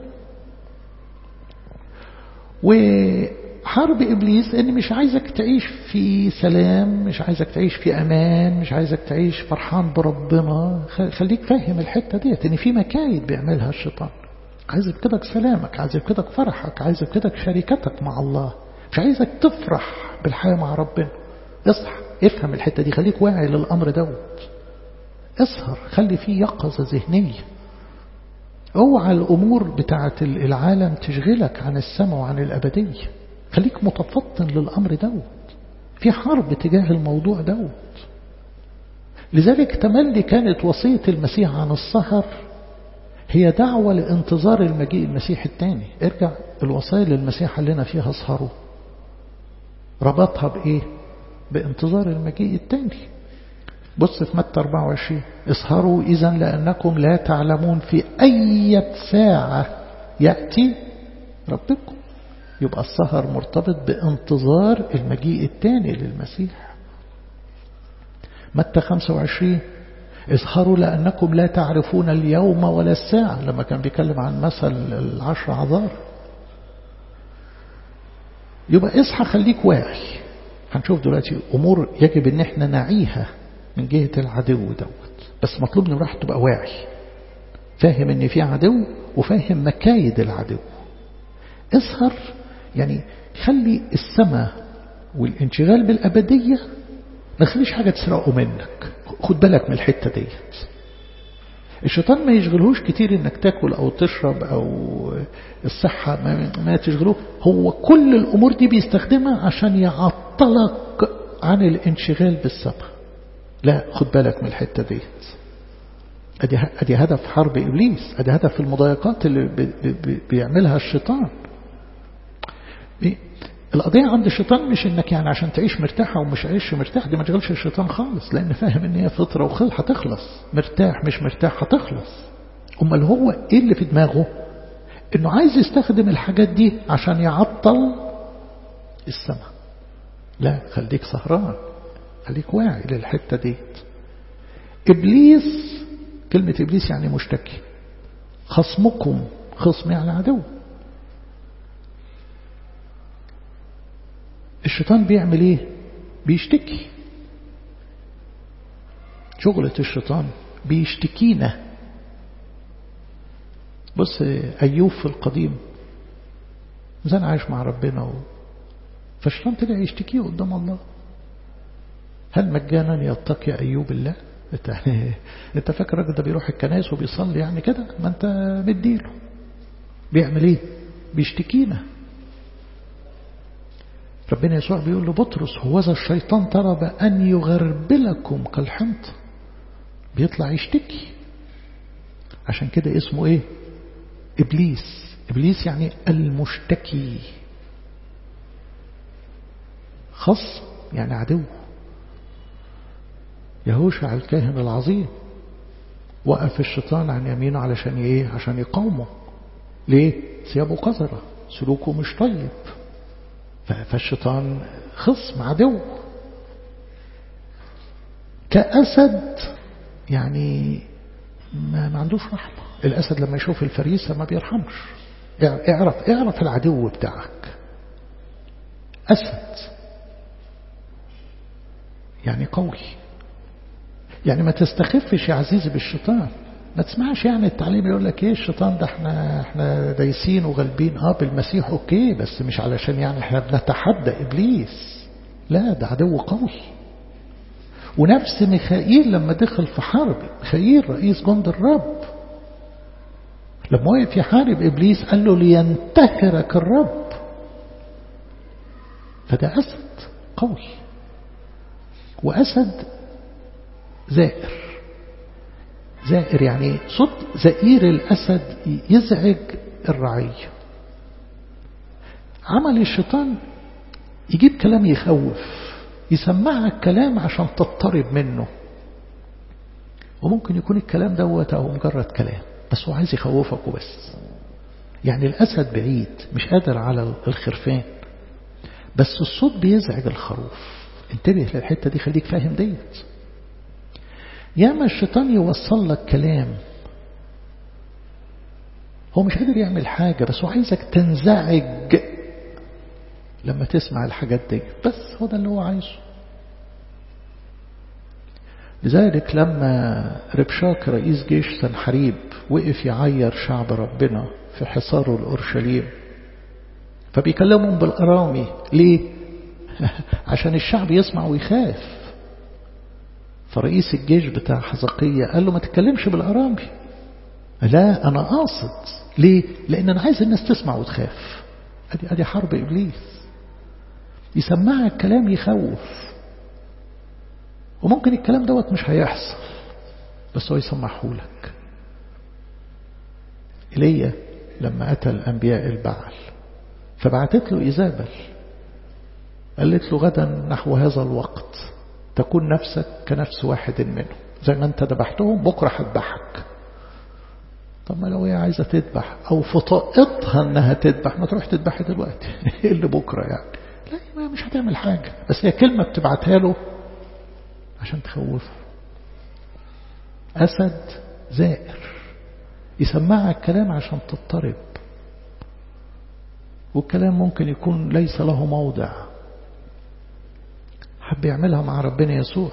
وحرب إبليس إن مش عايزك تعيش في سلام مش عايزك تعيش في أمان مش عايزك تعيش فرحان بربنا خليك فاهم الحتة ديت إن في مكايد بيعملها الشيطان عايز يفقدك سلامك عايز يفقدك فرحك عايز يفقدك شركتك مع الله مش عايزك تفرح بالحياة مع ربنا اصحى افهم الحتة دي خليك واعي للأمر دوت اسهر خلي فيه يقظة ذهنية اوعى الأمور بتاعت العالم تشغلك عن السماء وعن الأبدية خليك متفطن للأمر دوت في حرب تجاه الموضوع دوت لذلك تملي كانت وصية المسيح عن السهر هي دعوة لانتظار المجيء المسيح الثاني ارجع الوصايا للمسيح اللي لنا فيها اسهروا ربطها بإيه بانتظار المجيء الثاني بص في متى 24 اسهروا إذا لأنكم لا تعلمون في أي ساعة يأتي ربكم يبقى السهر مرتبط بانتظار المجيء الثاني للمسيح متى 25 اسهروا لأنكم لا تعرفون اليوم ولا الساعة لما كان بيتكلم عن مثل العشر عذار يبقى اصحى خليك واعي هنشوف دلوقتي أمور يجب ان احنا نعيها من جهة العدو دوت بس مطلوب من الواحد تبقى واعي فاهم ان في عدو وفاهم مكايد العدو اسهر يعني خلي السماء والانشغال بالأبدية ما تخليش حاجة تسرقه منك خد بالك من الحتة ديت الشيطان ما يشغلهوش كتير انك تاكل او تشرب او الصحة ما, ما تشغلوه هو كل الامور دي بيستخدمها عشان يعطلك عن الانشغال بالسماء لا خد بالك من الحتة ديت ادي ادي هدف حرب ابليس ادي هدف المضايقات اللي بي بي بيعملها الشيطان القضية عند الشيطان مش انك يعني عشان تعيش مرتاح او مش عيش مرتاح دي ما تشغلش الشيطان خالص لان فاهم ان هي فطرة وخل هتخلص مرتاح مش مرتاح هتخلص امال هو ايه اللي في دماغه انه عايز يستخدم الحاجات دي عشان يعطل السماء لا خليك سهران خليك واعي للحتة ديت ابليس كلمة ابليس يعني مشتكي خصمكم خصم يعني عدو الشيطان بيعمل ايه بيشتكي شغلة الشيطان بيشتكينا بص أيوب في القديم زين عايش مع ربنا و... فالشيطان طلع يشتكيه قدام الله هل مجانا يتقي أيوب الله انت, انت فاكر الراجل ده بيروح الكنائس وبيصلي يعني كده ما انت مديله بيعمل ايه بيشتكينا ربنا يسوع بيقول لبطرس هوذا الشيطان طلب أن يغربلكم كالحنط بيطلع يشتكي عشان كده اسمه ايه إبليس إبليس يعني المشتكي خص يعني عدو يهوشع الكاهن العظيم وقف الشيطان عن يمينه علشان ايه عشان يقاومه ليه ثيابه قذرة سلوكه مش طيب فالشيطان خصم عدو كأسد يعني ما, ما عندوش رحمة الأسد لما يشوف الفريسة ما بيرحمش اعرف اعرف العدو بتاعك أسد يعني قوي يعني ما تستخفش يا عزيزي بالشيطان ما تسمعش يعني التعليم يقول لك ايه الشيطان ده احنا احنا دايسين وغالبين اه بالمسيح اوكي بس مش علشان يعني احنا بنتحدى ابليس لا ده عدو قوي ونفس ميخائيل لما دخل في حرب ميخائيل رئيس جند الرب لما وقف يحارب ابليس قال له لينتهرك الرب فده اسد قوي واسد زائر زائر يعني صوت زئير الأسد يزعج الرعية عمل الشيطان يجيب كلام يخوف يسمعك كلام عشان تضطرب منه وممكن يكون الكلام دوت أو مجرد كلام بس هو عايز يخوفك وبس يعني الأسد بعيد مش قادر على الخرفان بس الصوت بيزعج الخروف انتبه للحتة دي خليك فاهم ديت ياما الشيطان يوصل لك كلام هو مش قادر يعمل حاجة بس هو عايزك تنزعج لما تسمع الحاجات دي بس هو ده اللي هو عايزه لذلك لما ربشاك رئيس جيش سنحريب وقف يعير شعب ربنا في حصاره الأورشليم فبيكلمهم بالأرامي ليه؟ عشان الشعب يسمع ويخاف فرئيس الجيش بتاع حزقية قال له ما تتكلمش بالأرامي لا أنا قاصد ليه؟ لأن أنا عايز الناس تسمع وتخاف أدي, أدي حرب إبليس يسمعك كلام يخوف وممكن الكلام دوت مش هيحصل بس هو يسمحهولك إلي لما أتى الأنبياء البعل فبعتت له إيزابل قالت له غدا نحو هذا الوقت تكون نفسك كنفس واحد منهم زي ما انت ذبحتهم بكرة هتذبحك طب ما لو هي عايزة تذبح أو في طاقتها أنها تذبح ما تروح تذبحي دلوقتي إيه اللي بكرة يعني لا مش هتعمل حاجة بس هي كلمة بتبعتها له عشان تخوفه أسد زائر يسمعك كلام عشان تضطرب والكلام ممكن يكون ليس له موضع حب يعملها مع ربنا يسوع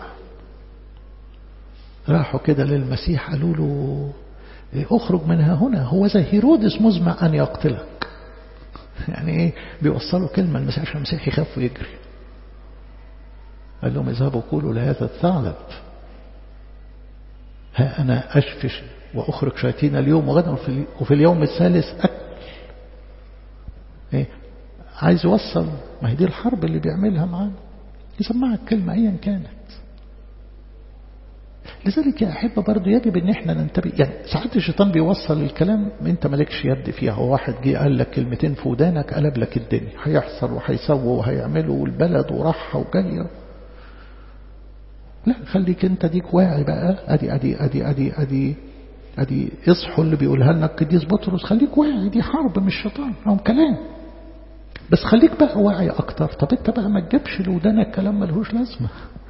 راحوا كده للمسيح قالوا له اخرج منها هنا هو زي هيرودس مزمع أن يقتلك يعني ايه بيوصلوا كلمة المسيح عشان المسيح يخاف ويجري قال لهم اذهبوا قولوا لهذا الثعلب ها أنا أشفش وأخرج شياطين اليوم وغدا وفي اليوم الثالث أكل إيه؟ عايز يوصل ما هي دي الحرب اللي بيعملها معانا يسمعك كلمة أيا كانت لذلك يا أحبة برضو يجب أن احنا ننتبه يعني ساعات الشيطان بيوصل الكلام انت مالكش يد فيها هو واحد جه قال لك كلمتين في ودانك قلب لك الدنيا هيحصل وهيسوى وهيعملوا والبلد وراحة وجاية لا خليك انت ديك واعي بقى ادي ادي ادي ادي ادي ادي اصحوا اللي بيقولها لنا القديس بطرس خليك واعي دي حرب مش شيطان هم كلام بس خليك بقى واعي اكتر طب انت بقى ما تجيبش لودانك كلام ملهوش لازمه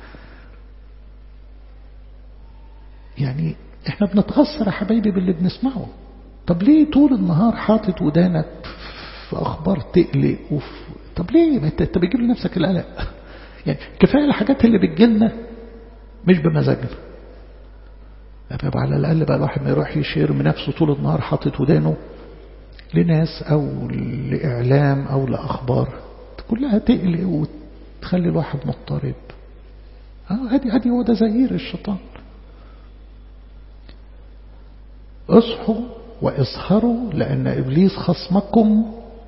يعني احنا بنتغسر يا حبايبي باللي بنسمعه طب ليه طول النهار حاطط ودانك في اخبار تقلق وفي طب ليه ما انت بتجيب لنفسك القلق يعني كفايه الحاجات اللي بتجيلنا مش بمزاجنا طب على الاقل بقى الواحد ما يروح يشير من نفسه طول النهار حاطط ودانه لناس او لاعلام او لاخبار كلها تقلق وتخلي الواحد مضطرب اه ادي ادي هو ده زهير الشيطان اصحوا واسهروا لأن إبليس خصمكم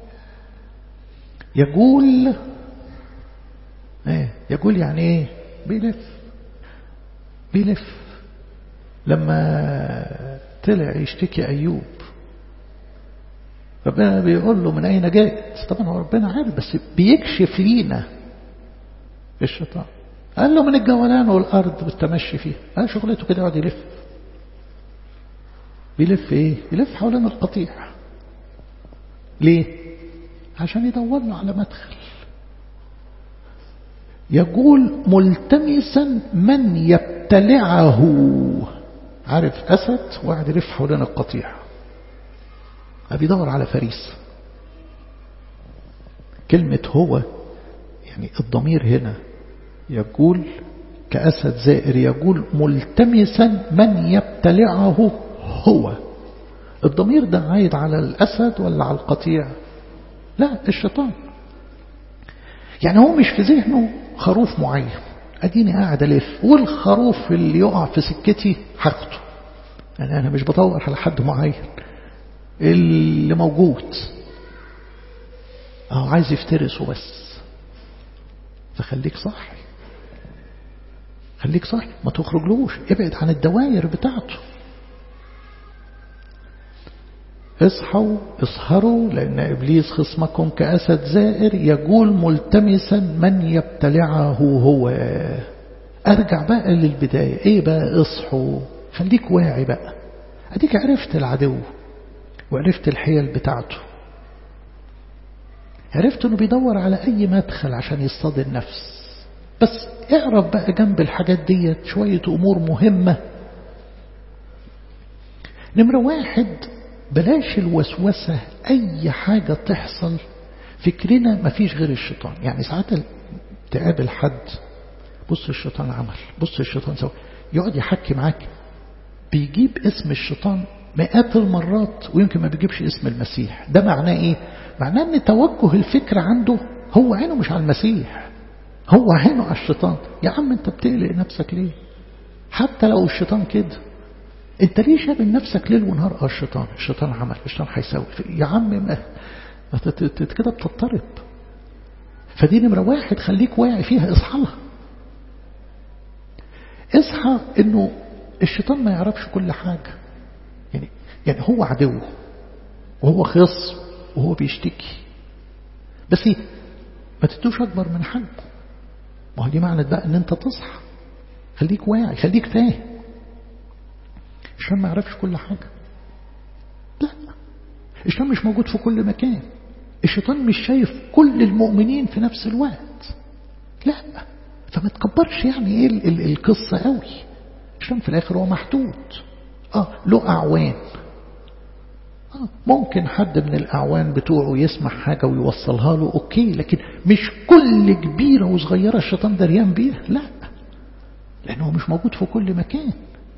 يقول ايه يقول يعني ايه بيلف بيلف لما طلع يشتكي أيوب ربنا بيقول له من أين جاءت طبعا هو ربنا عارف بس بيكشف لينا الشيطان قال له من الجولان والأرض بالتمشي فيها قال شغلته كده يقعد يلف بيلف ايه يلف حوالين القطيع ليه عشان يدور له على مدخل يقول ملتمسا من يبتلعه عارف أسد وقاعد يلف حوالين القطيع بيدور على فريس كلمة هو يعني الضمير هنا يقول كأسد زائر يقول ملتمسا من يبتلعه هو الضمير ده عايد على الأسد ولا على القطيع لا الشيطان يعني هو مش في ذهنه خروف معين أديني قاعد ألف والخروف اللي يقع في سكتي هاخده يعني أنا مش بدور على حد معين اللي موجود أهو عايز يفترسه بس فخليك صاحي خليك صاحي ما تخرجلوش ابعد عن الدوائر بتاعته اصحوا اسهروا لأن إبليس خصمكم كأسد زائر يقول ملتمسا من يبتلعه هو أرجع بقى للبداية إيه بقى اصحوا خليك واعي بقى أديك عرفت العدو وعرفت الحيل بتاعته عرفت أنه بيدور على أي مدخل عشان يصطاد النفس بس اعرف بقى جنب الحاجات ديت شوية أمور مهمة نمرة واحد بلاش الوسوسة أي حاجة تحصل فكرنا مفيش غير الشيطان يعني ساعات تقابل حد بص الشيطان عمل بص الشيطان سوى يقعد يحكي معاك بيجيب اسم الشيطان مئات المرات ويمكن ما بيجيبش اسم المسيح ده معناه ايه معناه ان توجه الفكر عنده هو عينه مش على المسيح هو عينه على الشيطان يا عم انت بتقلق نفسك ليه حتى لو الشيطان كده انت ليه شاغل نفسك ليل ونهار اه الشيطان الشيطان عمل الشيطان هيسوي يا عم ما كده بتضطرب فدي نمرة واحد خليك واعي فيها اصحى لها اصحى انه الشيطان ما يعرفش كل حاجة يعني يعني هو عدو وهو خصم وهو بيشتكي بس ما تدوش اكبر من حجمه ما هو دي معنى بقى ان انت تصحى خليك واعي خليك فاهم الشيطان ما يعرفش كل حاجة لا الشيطان مش موجود في كل مكان الشيطان مش شايف كل المؤمنين في نفس الوقت لا فما تكبرش يعني ايه ال ال القصة قوي الشيطان في الاخر هو محدود اه له اعوان آه ممكن حد من الاعوان بتوعه يسمع حاجة ويوصلها له اوكي لكن مش كل كبيرة وصغيرة الشيطان دريان بيها لا لانه مش موجود في كل مكان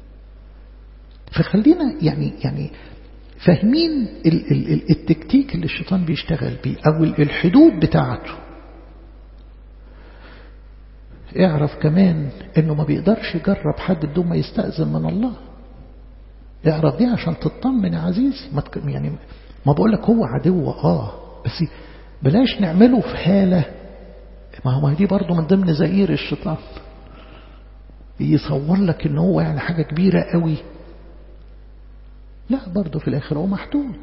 فخلينا يعني يعني فاهمين ال ال التكتيك اللي الشيطان بيشتغل بيه أو الحدود بتاعته اعرف كمان انه ما بيقدرش يجرب حد بدون ما يستأذن من الله اعرف دي عشان تطمن يا عزيزي ما تك... يعني ما بقول لك هو عدو اه بس بلاش نعمله في حالة ما هو دي برضه من ضمن زئير الشيطان يصور لك ان هو يعني حاجة كبيرة قوي لا برضه في الآخر هو محدود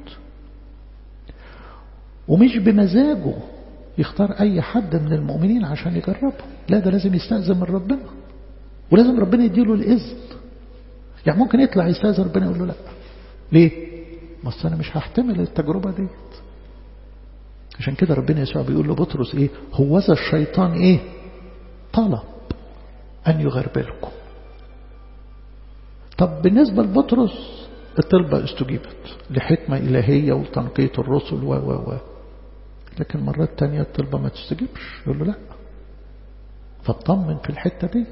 ومش بمزاجه يختار أي حد من المؤمنين عشان يجربه لا ده لازم يستأذن من ربنا ولازم ربنا يديله الإذن يعني ممكن يطلع يستأذن ربنا يقول له لا ليه؟ بس أنا مش هحتمل التجربة ديت عشان كده ربنا يسوع بيقول لبطرس إيه هوذا الشيطان إيه طلب أن يغربلكم طب بالنسبة لبطرس الطلبة استجيبت لحكمة إلهية وتنقية الرسل و و و لكن مرات تانية الطلبة ما تستجيبش يقول له لا فاطمن في الحتة ديت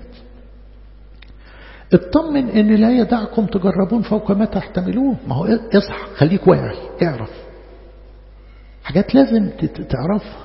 اطمن ان لا يدعكم تجربون فوق ما تحتملون ما هو اصحى خليك واعي اعرف حاجات لازم تعرفها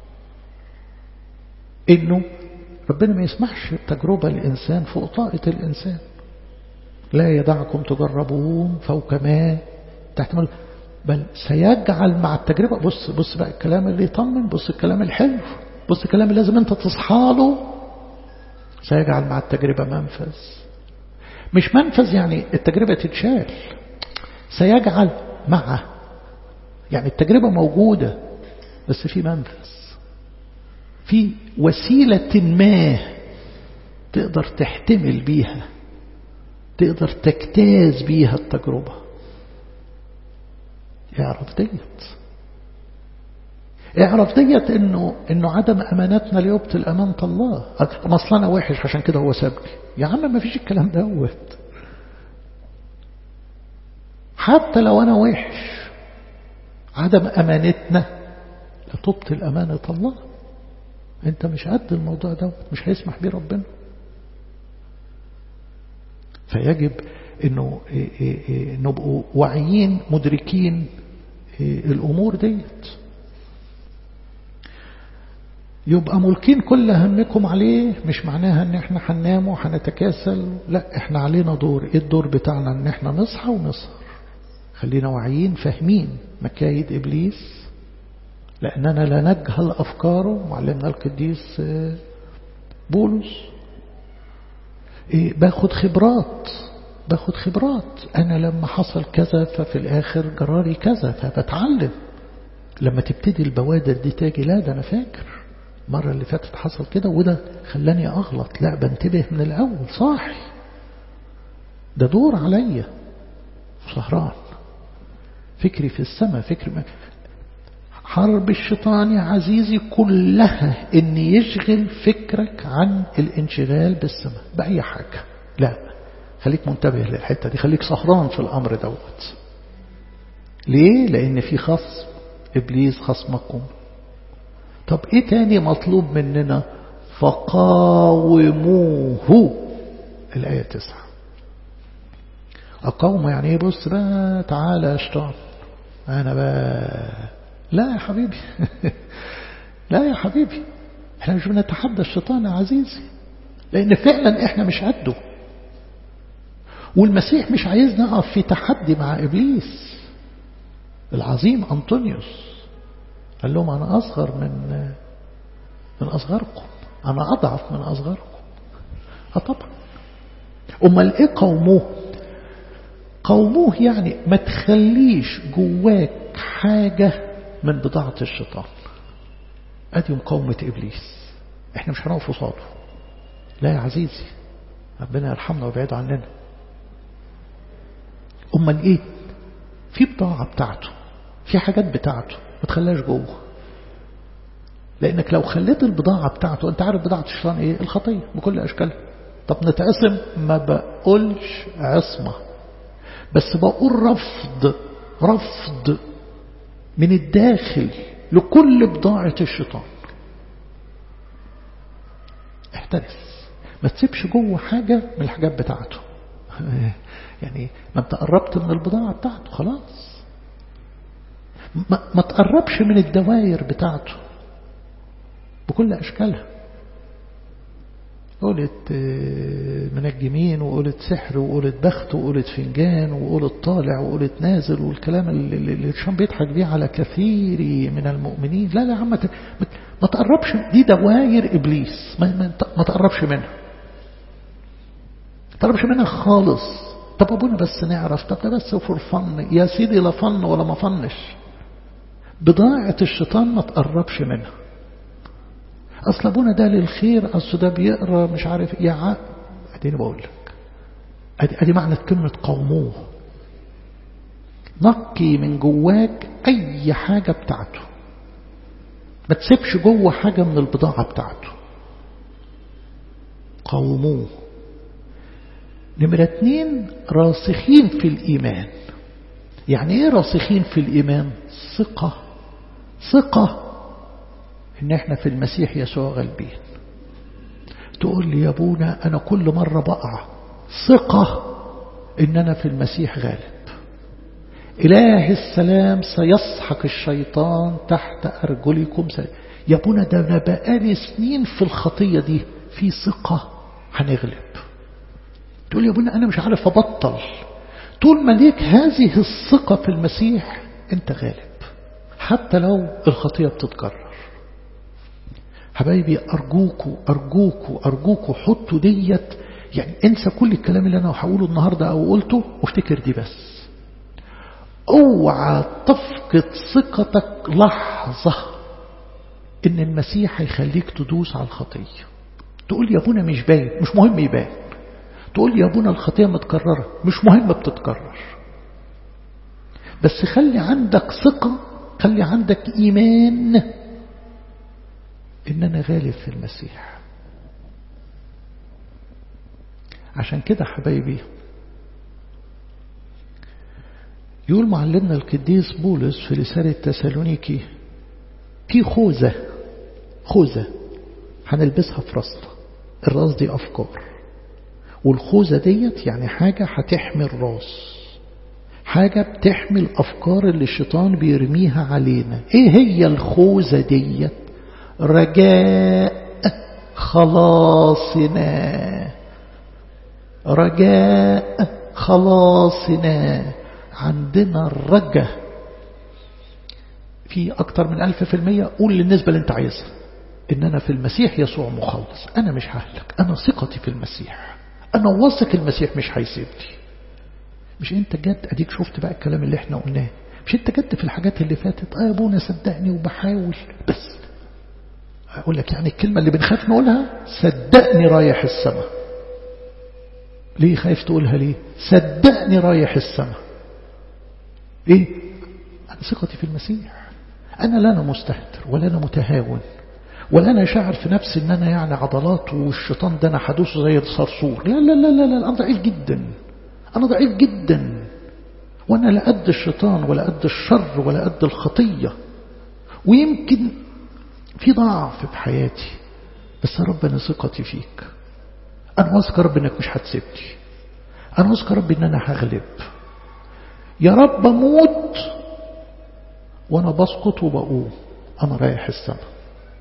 انه ربنا ما يسمحش التجربة الإنسان فوق طاقة الإنسان لا يدعكم تجربون فوق ما تحتمل بل سيجعل مع التجربة بص بص بقى الكلام اللي يطمن بص الكلام الحلو بص الكلام اللي لازم انت تصحى له سيجعل مع التجربة منفذ مش منفذ يعني التجربة تتشال سيجعل معه يعني التجربة موجودة بس في منفذ في وسيلة ما تقدر تحتمل بيها تقدر تجتاز بيها التجربة اعرف ديت اعرف ديت انه انه عدم امانتنا ليبطل امانة الله اصل انا وحش عشان كده هو سابني يا عم ما فيش الكلام دوت حتى لو انا وحش عدم امانتنا لا تبطل امانة الله انت مش قد الموضوع دوت مش هيسمح بيه ربنا فيجب انه نبقوا واعيين مدركين الامور ديت يبقى ملكين كل همكم عليه مش معناها ان احنا هننام وهنتكاسل لا احنا علينا دور ايه الدور بتاعنا ان احنا نصحى ونسهر خلينا واعيين فاهمين مكايد ابليس لاننا لا نجهل افكاره معلمنا القديس بولس إيه باخد خبرات باخد خبرات أنا لما حصل كذا ففي الآخر جراري كذا فبتعلم لما تبتدي البوادر دي تاجي لا ده أنا فاكر المرة اللي فاتت حصل كده وده خلاني أغلط لا بنتبه من الأول صاحي ده دور عليا سهران فكري في السماء فكري ما حرب الشيطان يا عزيزي كلها ان يشغل فكرك عن الانشغال بالسماء بأي حاجة لا خليك منتبه للحتة دي خليك سهران في الأمر دوت ليه؟ لأن في خصم إبليس خصمكم طب إيه تاني مطلوب مننا فقاوموه الآية تسعة أقاوم يعني إيه بص بقى تعالى يا شيطان أنا بقى لا يا حبيبي لا يا حبيبي احنا مش بنتحدى الشيطان يا عزيزي لأن فعلا احنا مش قده والمسيح مش عايزنا نقف في تحدي مع إبليس العظيم أنطونيوس قال لهم أنا أصغر من من أصغركم أنا أضعف من أصغركم أه طبعا أمال إيه قوموه قوموه يعني ما تخليش جواك حاجة من بضاعة الشيطان أدي مقاومة إبليس إحنا مش هنقف قصاده لا يا عزيزي ربنا يرحمنا ويبعد عننا أمال إيه في بضاعة بتاعته في حاجات بتاعته ما تخليهاش جوه لأنك لو خليت البضاعة بتاعته أنت عارف بضاعة الشيطان إيه الخطية بكل أشكالها طب نتعصم ما بقولش عصمة بس بقول رفض رفض من الداخل لكل بضاعة الشيطان احترس ما تسيبش جوه حاجة من الحاجات بتاعته يعني ما انت قربت من البضاعة بتاعته خلاص ما, ما تقربش من الدوائر بتاعته بكل أشكالها قولت منجمين وقولت سحر وقولت بخت وقولت فنجان وقولت طالع وقولت نازل والكلام اللي الشام بيضحك بيه على كثير من المؤمنين لا لا عم ما تقربش دي دواير إبليس ما, ما, ما تقربش منها ما تقربش منها خالص طب أبونا بس نعرف طب ده بس فور فن يا سيدي لا فن ولا ما فنش بضاعة الشيطان ما تقربش منها أصل أبونا ده للخير أصل ده بيقرأ مش عارف يا عا أديني بقول لك أدي, أدي معنى كلمة قوموه نقي من جواك أي حاجة بتاعته ما تسيبش جوه حاجة من البضاعة بتاعته قوموه نمرة اتنين راسخين في الإيمان يعني ايه راسخين في الإيمان ثقة ثقة ان احنا في المسيح يسوع غالبين تقول لي يا ابونا انا كل مرة بقع ثقة ان انا في المسيح غالب اله السلام سيسحق الشيطان تحت ارجلكم سلام. يا ابونا ده انا بقالي سنين في الخطية دي في ثقة هنغلب تقول يا ابونا انا مش عارف ابطل طول ما ليك هذه الثقة في المسيح انت غالب حتى لو الخطية بتتكرر حبايبي أرجوكوا أرجوكوا أرجوكوا حطوا ديت يعني انسى كل الكلام اللي أنا هقوله النهاردة أو قلته وافتكر دي بس اوعى تفقد ثقتك لحظة ان المسيح هيخليك تدوس على الخطية تقول يا ابونا مش باين مش مهم يبان تقول يا ابونا الخطية متكررة مش مهم بتتكرر بس خلي عندك ثقة خلي عندك إيمان إن أنا غالب في المسيح عشان كده حبايبي يقول معلمنا القديس بولس في رسالة تسالونيكي في خوذة خوذة هنلبسها في راسنا الراس دي أفكار والخوذة ديت يعني حاجة هتحمي الراس حاجة بتحمي الأفكار اللي الشيطان بيرميها علينا إيه هي الخوذة ديت رجاء خلاصنا رجاء خلاصنا عندنا الرجاء في أكتر من ألف في المية قول للنسبة اللي انت عايزها إن أنا في المسيح يسوع مخلص أنا مش ههلك أنا ثقتي في المسيح أنا واثق المسيح مش هيسيبني مش انت جد اديك شفت بقى الكلام اللي احنا قلناه مش انت جد في الحاجات اللي فاتت اه يا ابونا صدقني وبحاول بس اقول لك يعني الكلمة اللي بنخاف نقولها صدقني رايح السماء ليه خايف تقولها ليه صدقني رايح السماء ايه انا ثقتي في المسيح انا لا انا مستهتر ولا انا متهاون ولا انا شاعر في نفسي ان انا يعني عضلات والشيطان ده انا حدوثه زي الصرصور لا لا لا لا, لا انا ضعيف جدا انا ضعيف جدا وانا لا قد الشيطان ولا قد الشر ولا قد الخطيه ويمكن في ضعف في حياتي بس يا رب انا ثقتي فيك انا واثق يا رب انك مش هتسيبني انا واثق يا رب ان انا هغلب يا رب اموت وانا بسقط وبقوم انا رايح السماء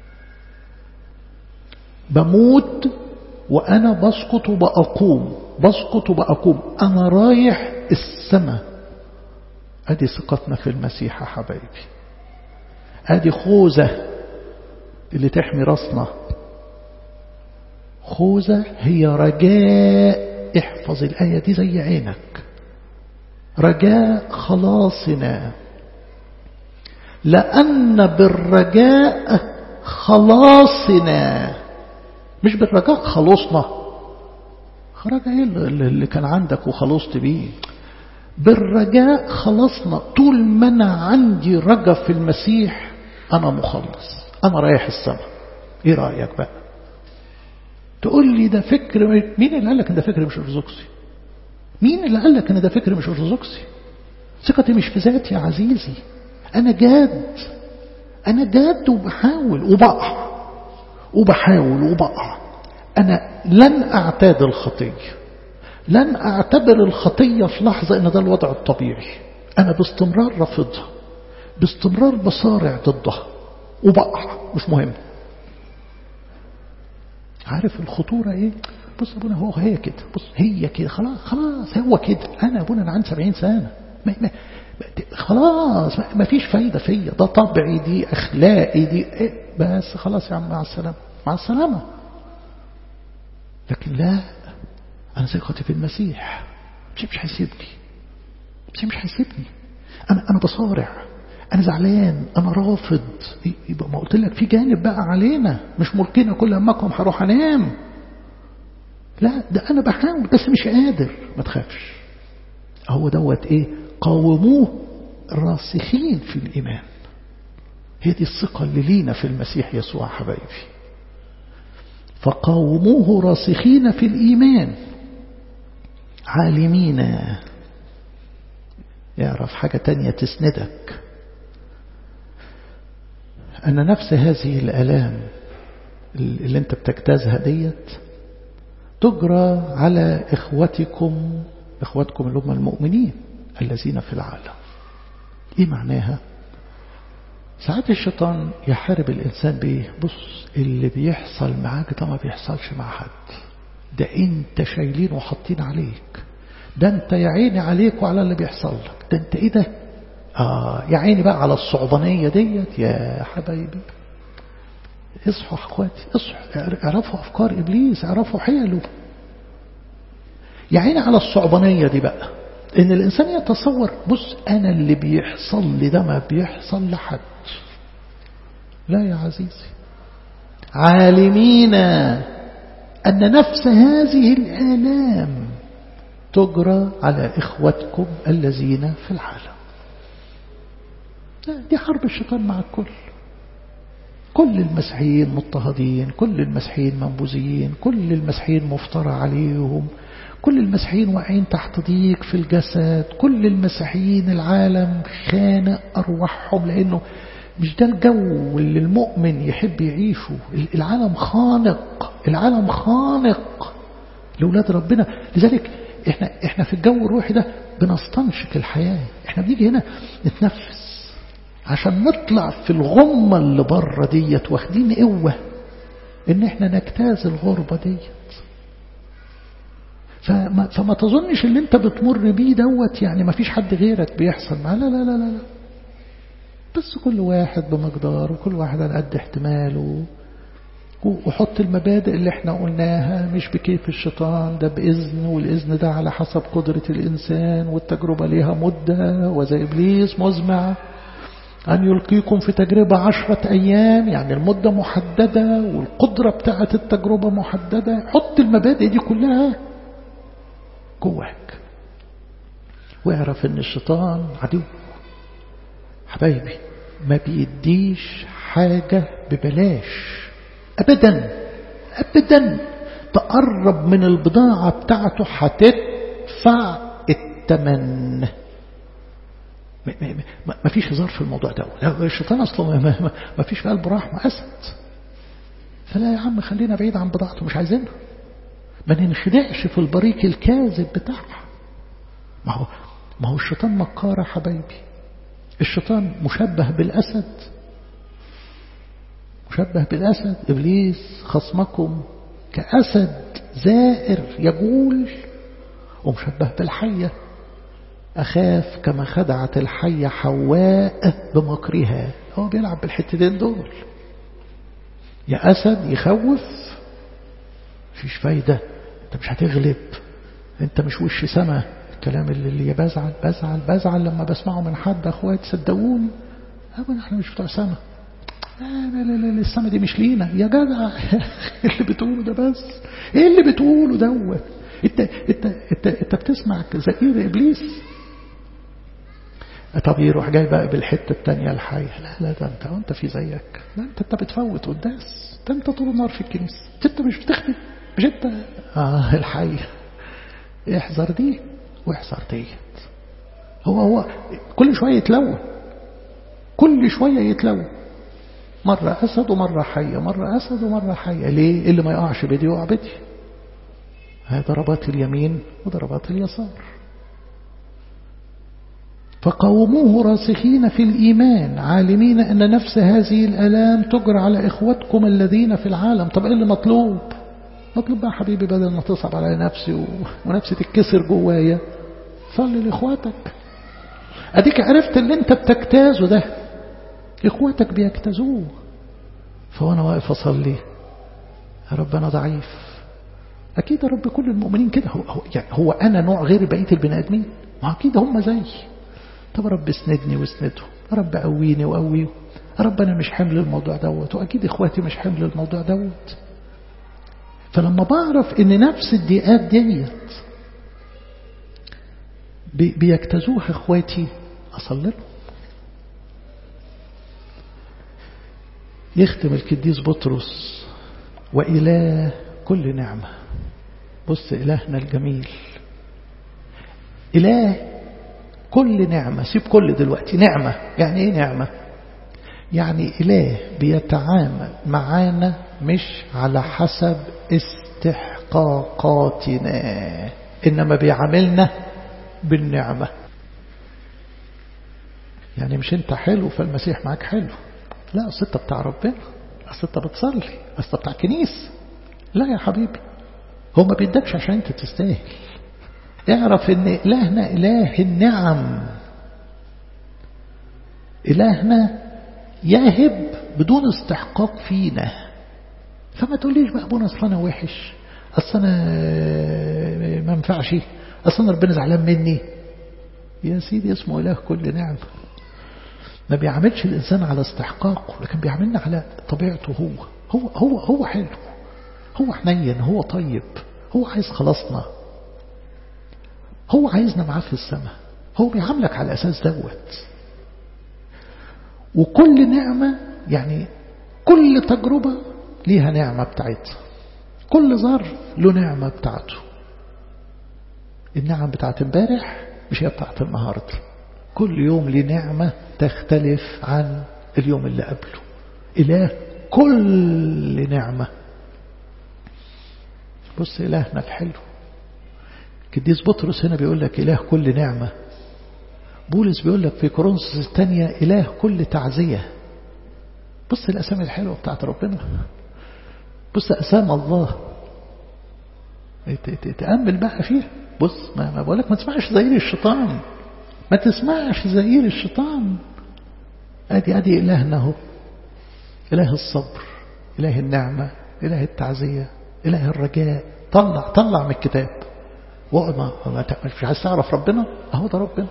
بموت وانا بسقط وبقوم بسقط وبقوم انا رايح السماء ادي ثقتنا في المسيح يا حبايبي ادي خوذه اللي تحمي راسنا خوذة هي رجاء احفظ الآية دي زي عينك رجاء خلاصنا لأن بالرجاء خلاصنا مش بالرجاء خلصنا رجاء ايه اللي كان عندك وخلصت بيه بالرجاء خلصنا طول ما انا عندي رجا في المسيح انا مخلص انا رايح السماء ايه رايك بقى تقول لي ده فكر مين اللي قال لك ان ده فكر مش ارثوذكسي مين اللي قال لك ان ده فكر مش ارثوذكسي ثقتي مش في ذاتي يا عزيزي انا جاد انا جاد وبحاول وبقع وبحاول وبقع انا لن اعتاد الخطيه لن اعتبر الخطيه في لحظه ان ده الوضع الطبيعي انا باستمرار رافضها باستمرار بصارع ضدها وبقع مش مهم عارف الخطورة ايه بص ابونا هو هي كده بص هي كده خلاص خلاص هو كده انا ابونا انا عندي 70 سنة ما ما خلاص ما فيش فايدة فيا ده طبعي دي اخلاقي دي إيه بس خلاص يا عم مع السلامة مع السلامة لكن لا انا ثقتي في المسيح مش مش هيسيبني مش مش هيسيبني انا انا بصارع أنا زعلان أنا رافض يبقى ما قلت لك في جانب بقى علينا مش ملكنا كل همكم هروح أنام لا ده أنا بحاول بس مش قادر ما تخافش هو دوت إيه قاوموه راسخين في الإيمان هي دي الثقة اللي لينا في المسيح يسوع حبايبي فقاوموه راسخين في الإيمان عالمين يعرف حاجة تانية تسندك أن نفس هذه الألام اللي أنت بتجتازها ديت تجرى على إخوتكم إخوتكم اللي هم المؤمنين الذين في العالم إيه معناها ساعات الشيطان يحارب الإنسان بإيه بص اللي بيحصل معاك ده ما بيحصلش مع حد ده أنت شايلين وحاطين عليك ده أنت يا عيني عليك وعلى اللي بيحصل لك ده أنت إيه ده آه يا عيني بقى على الصعبانية ديت يا حبايبي اصحوا اخواتي اصحوا اعرفوا افكار ابليس اعرفوا حيله يا عيني على الصعبانية دي بقى ان الانسان يتصور بص انا اللي بيحصل لي ده ما بيحصل لحد لا يا عزيزي عالمين ان نفس هذه الالام تجرى على اخوتكم الذين في العالم دي حرب الشيطان مع الكل كل المسيحيين مضطهدين كل المسيحيين منبوذيين كل المسيحيين مفترى عليهم كل المسيحيين واقعين تحت ضيق في الجسد كل المسيحيين العالم خانق أرواحهم لأنه مش ده الجو اللي المؤمن يحب يعيشه العالم خانق العالم خانق لأولاد ربنا لذلك احنا احنا في الجو الروحي ده بنستنشق الحياة احنا بنيجي هنا نتنفس عشان نطلع في الغمة اللي بره ديت واخدين قوة ان احنا نجتاز الغربة ديت فما, فما تظنش اللي انت بتمر بيه دوت يعني ما فيش حد غيرك بيحصل معاه لا لا لا لا لا بس كل واحد بمقدار وكل واحد على قد احتماله وحط المبادئ اللي احنا قلناها مش بكيف الشيطان ده بإذن والإذن ده على حسب قدرة الإنسان والتجربة ليها مدة وزي إبليس مزمع أن يلقيكم في تجربة عشرة أيام يعني المدة محددة والقدرة بتاعة التجربة محددة حط المبادئ دي كلها جواك واعرف ان الشيطان عدو حبايبي ما بيديش حاجة ببلاش أبدا أبدا تقرب من البضاعة بتاعته هتدفع التمن ما فيش هزار في الموضوع ده الشيطان أصلا ما, ما فيش في قلبه رحمة أسد فلا يا عم خلينا بعيد عن بضاعته مش عايزينها ما ننخدعش في البريق الكاذب بتاعها ما هو ما هو الشيطان مكارة حبايبي الشيطان مشبه بالأسد مشبه بالأسد إبليس خصمكم كأسد زائر يقول ومشبه بالحية أخاف كما خدعت الحية حواء بمكرها هو بيلعب بالحتتين دول يا أسد يخوف فيش فايدة انت مش هتغلب انت مش وش سما الكلام اللي, اللي بزعل بزعل بزعل لما بسمعه من حد اخوات صدقوني ابدا احنا مش بتوع سما لا لا لا لا السما دي مش لينا يا جدع اللي بتقوله ده بس ايه اللي بتقوله دوت انت انت انت انت بتسمع زئير ابليس طب يروح جاي بقى بالحته الثانيه الحيه لا لا ده انت وانت في زيك لا انت انت بتفوت قداس ده انت طول النهار في الكنيسه انت مش بتخدم مش انت اه الحي احذر دي واحذر ديت هو هو كل شويه يتلون كل شويه يتلون مرة أسد ومرة حية مرة أسد ومرة حية ليه اللي ما يقعش بدي يقع بدي هي ضربات اليمين وضربات اليسار فقوموه راسخين في الإيمان عالمين أن نفس هذه الألام تجرى على إخوتكم الذين في العالم طب إيه اللي مطلوب مطلوب بقى حبيبي بدل ما تصعب على نفسي و... ونفسي تتكسر جوايا صلي لإخواتك أديك عرفت اللي أنت بتجتازه ده إخواتك بيجتازوه فوأنا واقف أصلي يا رب أنا ضعيف أكيد يا رب كل المؤمنين كده هو, هو, يعني هو أنا نوع غير بقية البني آدمين ما أكيد هم زي طب يا رب اسندني واسندهم يا رب قويني وقويه يا رب أنا مش حمل الموضوع دوت وأكيد إخواتي مش حمل الموضوع دوت فلما بعرف ان نفس الضيقات ديت بيجتازوها اخواتي اصلي لهم يختم القديس بطرس وإله كل نعمة بص إلهنا الجميل إله كل نعمة سيب كل دلوقتي نعمة يعني إيه نعمة يعني إله بيتعامل معانا مش على حسب استحقاقاتنا إنما بيعاملنا بالنعمة يعني مش انت حلو فالمسيح معاك حلو لا أصل انت بتاع ربنا أصل انت بتصلي أصل بتاع كنيس لا يا حبيبي هو ما بيدكش عشان انت تستاهل اعرف ان إلهنا إله النعم إلهنا يهب بدون استحقاق فينا فما تقوليش بقى ابونا اصل انا وحش اصل انا ما ينفعش اصل انا ربنا زعلان مني يا سيدي اسمه اله كل نعم ما بيعملش الانسان على استحقاقه لكن بيعملنا على طبيعته هو هو هو هو حلو هو حنين هو طيب هو عايز خلاصنا هو عايزنا معاه في السماء هو بيعاملك على اساس دوت وكل نعمة يعني كل تجربة ليها نعمة بتاعتها كل ظرف له نعمة بتاعته النعم بتاعت امبارح مش هي بتاعت النهاردة كل يوم ليه نعمة تختلف عن اليوم اللي قبله إله كل نعمة بص إلهنا الحلو قديس بطرس هنا بيقول لك إله كل نعمة بولس بيقول لك في كورنثوس الثانية إله كل تعزية بص الأسامي الحلوة بتاعت ربنا بص أسامي الله تأمل بقى فيها بص ما, ما بقولك ما تسمعش زئير الشيطان ما تسمعش زئير الشيطان ادي ادي إلهنا هو إله الصبر إله النعمة إله التعزية إله الرجاء طلع طلع من الكتاب وما مش عايز تعرف ربنا أهو ده ربنا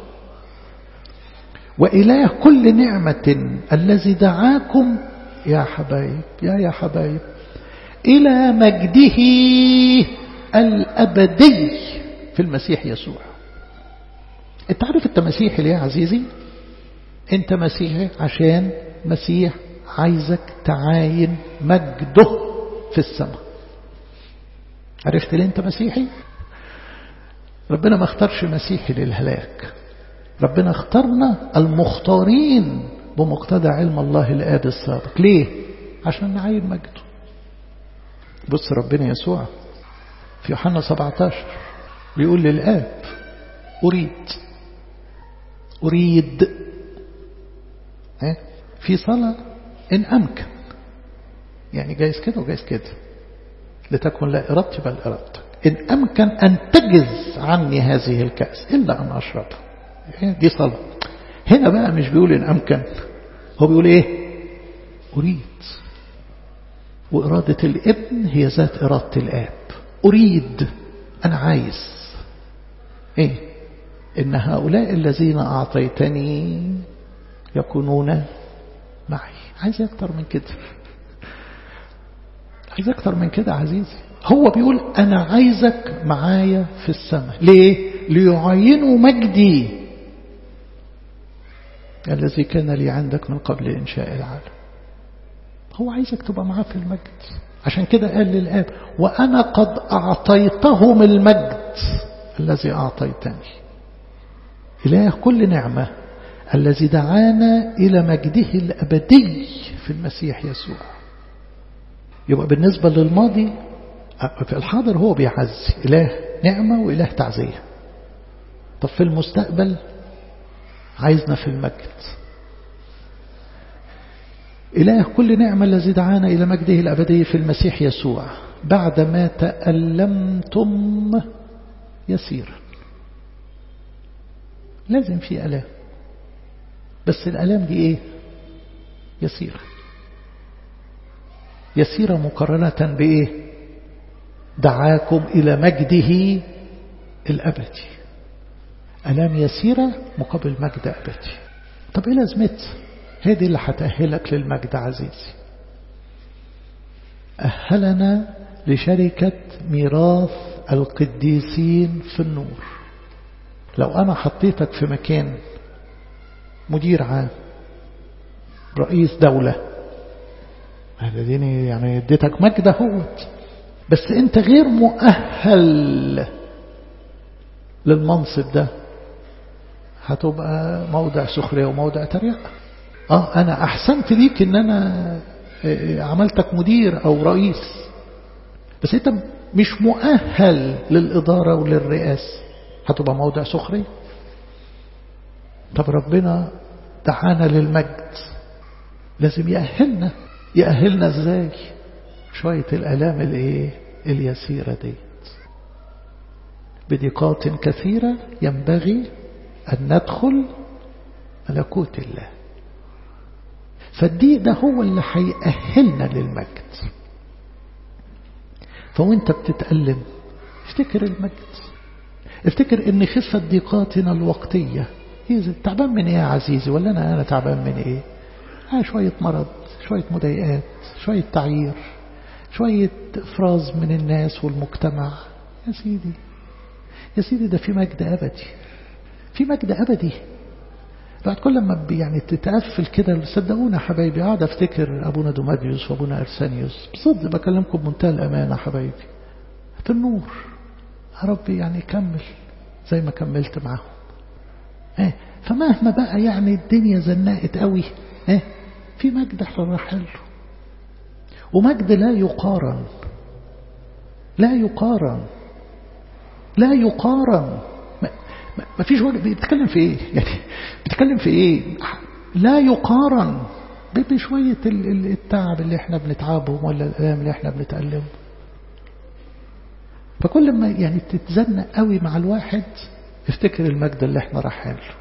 وإله كل نعمة الذي دعاكم يا حبايب يا يا حبايب إلى مجده الأبدي في المسيح يسوع انت عارف انت مسيحي ليه يا عزيزي انت مسيحي عشان مسيح عايزك تعاين مجده في السماء عرفت ليه انت مسيحي ربنا ما اختارش مسيحي للهلاك ربنا اختارنا المختارين بمقتضى علم الله الآب السابق ليه عشان نعاين مجده بص ربنا يسوع في يوحنا 17 بيقول للآب أريد أريد في صلاة إن أمكن يعني جايز كده وجايز كده لتكن لا إرادتي بل إرادتك إن أمكن أن تجز عني هذه الكأس إلا أن أشربها دي صلاة هنا بقى مش بيقول إن أمكن هو بيقول إيه أريد وإرادة الابن هي ذات إرادة الآب أريد أنا عايز إيه إن هؤلاء الذين أعطيتني يكونون معي عايز أكتر من كده عايز أكتر من كده عزيزي هو بيقول أنا عايزك معايا في السماء ليه ليعينوا مجدي الذي كان لي عندك من قبل إنشاء العالم هو عايزك تبقى معاه في المجد عشان كده قال للآب وأنا قد أعطيتهم المجد الذي أعطيتني إله كل نعمة الذي دعانا إلى مجده الأبدي في المسيح يسوع يبقى بالنسبة للماضي في الحاضر هو بيعزي إله نعمة وإله تعزية طب في المستقبل عايزنا في المجد إله كل نعمة الذي دعانا إلى مجده الأبدي في المسيح يسوع بعدما تألمتم يسيرا لازم في ألام بس الألام دي إيه يسيرة يسيرة مقارنة بإيه دعاكم إلى مجده الأبدي ألام يسيرة مقابل مجد أبدي طب إيه لازمتها هذه اللي هتأهلك للمجد عزيزي أهلنا لشركة ميراث القديسين في النور لو أنا حطيتك في مكان مدير عام رئيس دولة هذا ديني يعني اديتك مجد اهوت بس انت غير مؤهل للمنصب ده هتبقى موضع سخرية وموضع تريقة اه انا احسنت ليك ان انا عملتك مدير او رئيس بس انت مش مؤهل للإدارة وللرئاسة هتبقى موضع سخرية طب ربنا دعانا للمجد لازم يأهلنا يأهلنا ازاي شوية الألام الايه اليسيرة ديت بدقات كثيرة ينبغي أن ندخل ملكوت الله فالدي ده هو اللي هيأهلنا للمجد فوانت بتتألم افتكر المجد افتكر ان خفة ضيقاتنا الوقتية ايه تعبان من ايه يا عزيزي ولا انا انا تعبان من ايه ها شوية مرض شوية مضايقات شوية تعيير شوية افراز من الناس والمجتمع يا سيدي يا سيدي ده في مجد ابدي في مجد ابدي بعد كل ما يعني تتقفل كده صدقونا حبايبي قاعد افتكر ابونا دوماديوس وابونا ارسانيوس بصدق بكلمكم بمنتهى الامانه حبايبي في النور يا رب يعني كمل زي ما كملت معاهم ايه فمهما بقى يعني الدنيا زنقت قوي ايه في مجد احنا رايحين له ومجد لا يقارن لا يقارن لا يقارن ما فيش وجه بيتكلم في ايه يعني بيتكلم في ايه لا يقارن بشوية التعب اللي احنا بنتعبهم ولا الالام اللي احنا بنتألم فكل ما يعني تتزنق قوي مع الواحد افتكر المجد اللي احنا رايحين له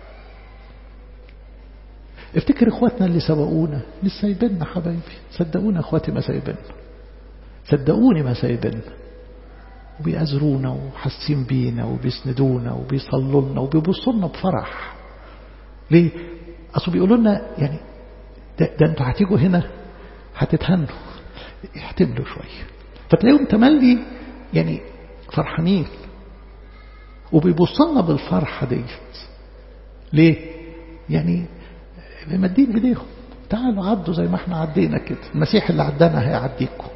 افتكر اخواتنا اللي سبقونا مش سايبيننا حبايبي صدقونا اخواتي ما سايبيننا صدقوني ما سايبنا وبيأزرونا وحاسين بينا وبيسندونا وبيصلوا لنا وبيبصوا لنا بفرح ليه؟ أصل بيقولوا لنا يعني ده, ده انتوا هتيجوا هنا هتتهنوا احتملوا شوية فتلاقيهم تملي يعني فرحانين وبيبصوا لنا بالفرحة ديت ليه؟ يعني مدين ايديهم تعالوا عدوا زي ما احنا عدينا كده المسيح اللي عدانا هيعديكم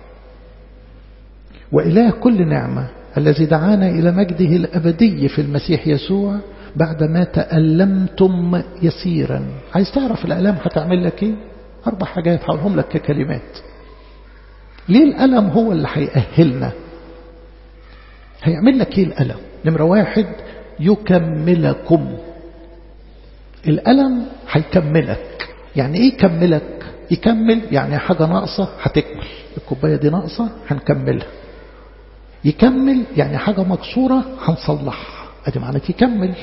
وإله كل نعمة الذي دعانا إلى مجده الأبدي في المسيح يسوع بعدما تألمتم يسيرا عايز تعرف الألم هتعمل لك ايه أربع حاجات هقولهم لك ككلمات ليه الألم هو اللي هيأهلنا هيعمل لك ايه الألم نمرة واحد يكملكم الألم هيكملك يعني ايه يكملك يكمل يعني حاجة ناقصة هتكمل الكوباية دي ناقصة هنكملها يكمل يعني حاجة مكسورة هنصلحها ادي معنى يكمل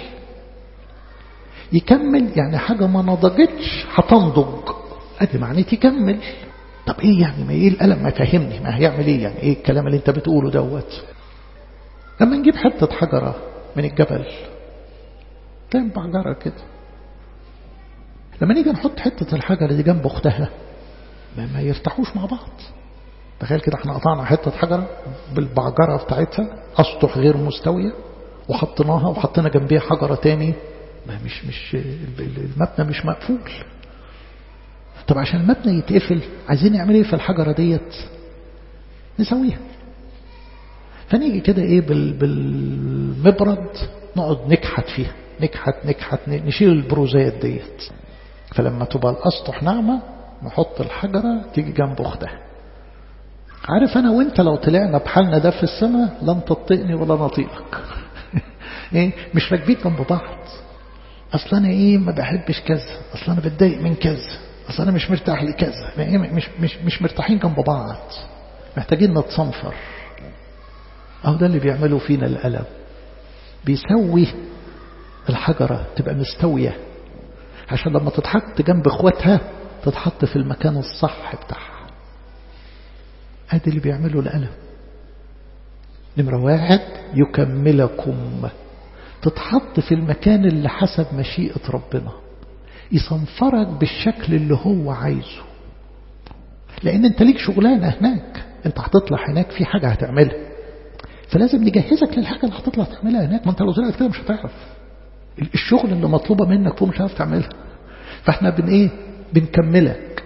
يكمل يعني حاجة ما نضجتش هتنضج ادي معنى يكمل طب ايه يعني ما ايه الألم ما فهمني ما هيعمل ايه يعني ايه الكلام اللي انت بتقوله دوت لما نجيب حتة حجرة من الجبل تنبع جرة كده لما نيجي نحط حتة الحجرة دي جنب أختها ما, ما يرتاحوش مع بعض تخيل كده احنا قطعنا حتة حجرة بالبعجرة بتاعتها أسطح غير مستوية وحطيناها وحطينا جنبيها حجرة تاني ما مش مش المبنى مش مقفول طب عشان المبنى يتقفل عايزين نعمل ايه في الحجرة ديت نسويها فنيجي كده ايه بال بالمبرد نقعد نكحت فيها نكحت نكحت نشيل البروزات ديت فلما تبقى الأسطح ناعمة نحط الحجرة تيجي جنب أختها عارف أنا وإنت لو طلعنا بحالنا ده في السماء لن تطئني ولا نطيقك إيه مش راكبين جنب بعض أصل أنا إيه ما بحبش كذا أصل أنا بتضايق من كذا أصل أنا مش مرتاح لكذا إيه مش, مش, مش مرتاحين جنب بعض محتاجين نتصنفر أهو ده اللي بيعملوا فينا الألم بيسوي الحجرة تبقى مستوية عشان لما تتحط جنب اخواتها تتحط في المكان الصح بتاعها ادي اللي بيعملوا الألم نمرة واحد يكملكم تتحط في المكان اللي حسب مشيئة ربنا يصنفرك بالشكل اللي هو عايزه لأن انت ليك شغلانة هناك انت هتطلع هناك في حاجة هتعملها فلازم نجهزك للحاجة اللي هتطلع تعملها هناك ما انت لو طلعت كده مش هتعرف الشغل اللي مطلوبة منك فوق مش هتعرف تعملها فاحنا بن ايه بنكملك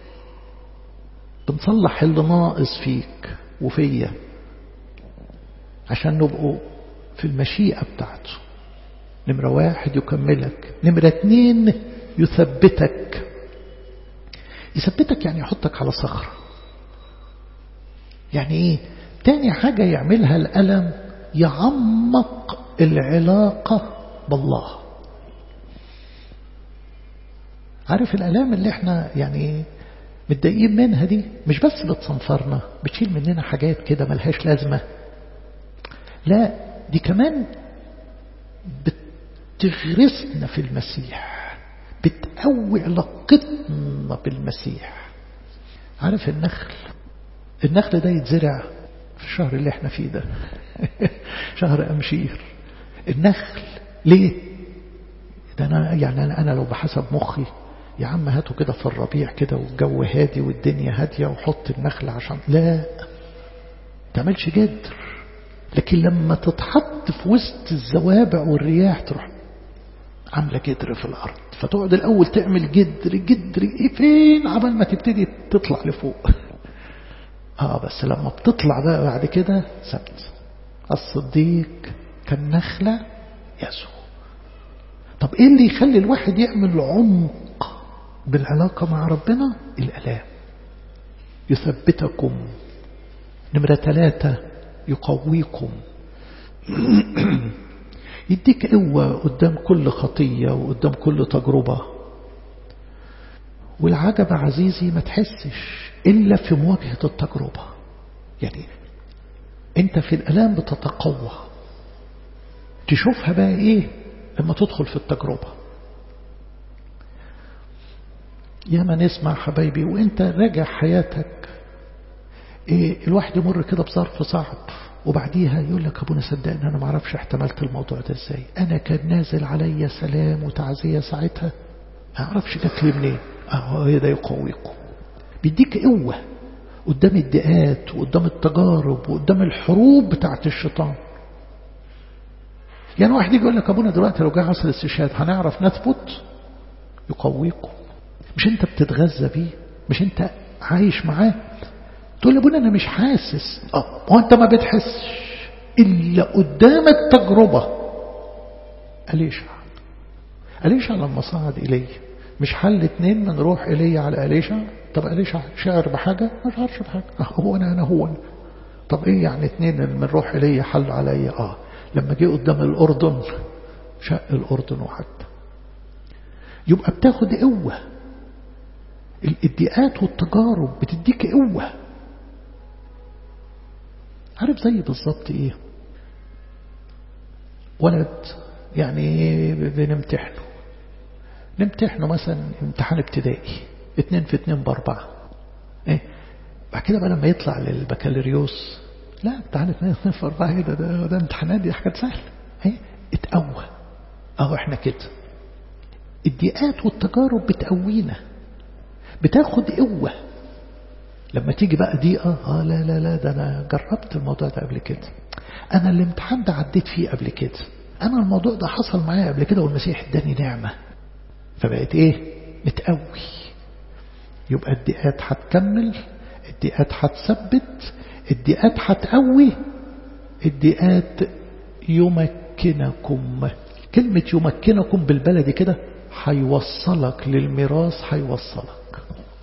بنصلح اللي ناقص فيك وفيا عشان نبقوا في المشيئة بتاعته نمرة واحد يكملك نمرة اتنين يثبتك يثبتك يعني يحطك على صخرة يعني ايه تاني حاجة يعملها الألم يعمق العلاقة بالله عارف الألام اللي احنا يعني متضايقين منها دي مش بس بتصنفرنا بتشيل مننا حاجات كده ملهاش لازمة لا دي كمان بتغرسنا في المسيح بتقوي علاقتنا بالمسيح عارف النخل النخل ده يتزرع في الشهر اللي احنا فيه ده شهر أمشير النخل ليه ده أنا يعني أنا, أنا لو بحسب مخي يا عم هاتوا كده في الربيع كده والجو هادي والدنيا هادية وحط النخل عشان لا تعملش جدر لكن لما تتحط في وسط الزوابع والرياح تروح عاملة جدر في الأرض فتقعد الأول تعمل جدر جدر إيه فين عبال ما تبتدي تطلع لفوق آه بس لما بتطلع بقى بعد كده ثبت الصديق كالنخلة يسوع طب ايه اللي يخلي الواحد يعمل عمق بالعلاقة مع ربنا الألام يثبتكم نمرة ثلاثة يقويكم يديك قوة قدام كل خطية وقدام كل تجربة والعجب عزيزي ما تحسش إلا في مواجهة التجربة يعني أنت في الألام بتتقوى تشوفها بقى إيه لما تدخل في التجربة يا ما نسمع حبايبي وانت راجع حياتك إيه الواحد يمر كده بظرف صعب وبعديها يقول لك أبونا صدقني أنا ما اعرفش احتملت الموضوع ده إزاي أنا كان نازل عليا سلام وتعزية ساعتها ما اعرفش جات لي منين أهو هي ده يقويكم بيديك قوة قدام الدقات وقدام التجارب وقدام الحروب بتاعت الشيطان يعني واحد يجي يقول لك أبونا دلوقتي لو جه عصر الاستشهاد هنعرف نثبت يقويكم مش انت بتتغذى بيه مش انت عايش معاه تقول لابونا انا مش حاسس اه هو انت ما بتحسش الا قدام التجربه اليشع اليشع لما صعد الي مش حل اتنين من روح ايليا على اليشع طب اليشع شعر بحاجه ما شعرش بحاجه اه هو انا انا هو أنا. طب ايه يعني اتنين من روح ايليا حل عليا اه لما جه قدام الاردن شق الاردن وحد يبقى بتاخد قوه الادعاءات والتجارب بتديك قوه عارف زي بالظبط ايه ولد يعني بنمتحنه نمتحنه مثلا امتحان ابتدائي اتنين في اتنين باربعة ايه بعد كده بقى لما يطلع للبكالوريوس لا امتحان اتنين اتنين في اربعة ايه ده, ده, ده امتحانات دي حاجات سهلة ايه اتقوى اهو احنا كده الدقات والتجارب بتقوينا بتاخد قوة لما تيجي بقى دقيقة اه لا لا لا ده انا جربت الموضوع ده قبل كده انا الامتحان ده عديت فيه قبل كده انا الموضوع ده حصل معايا قبل كده والمسيح اداني نعمة فبقيت ايه متقوي يبقى الدقات هتكمل الدقات هتثبت الدقات هتقوي الدقات يمكنكم كلمة يمكنكم بالبلدي كده هيوصلك للميراث هيوصلك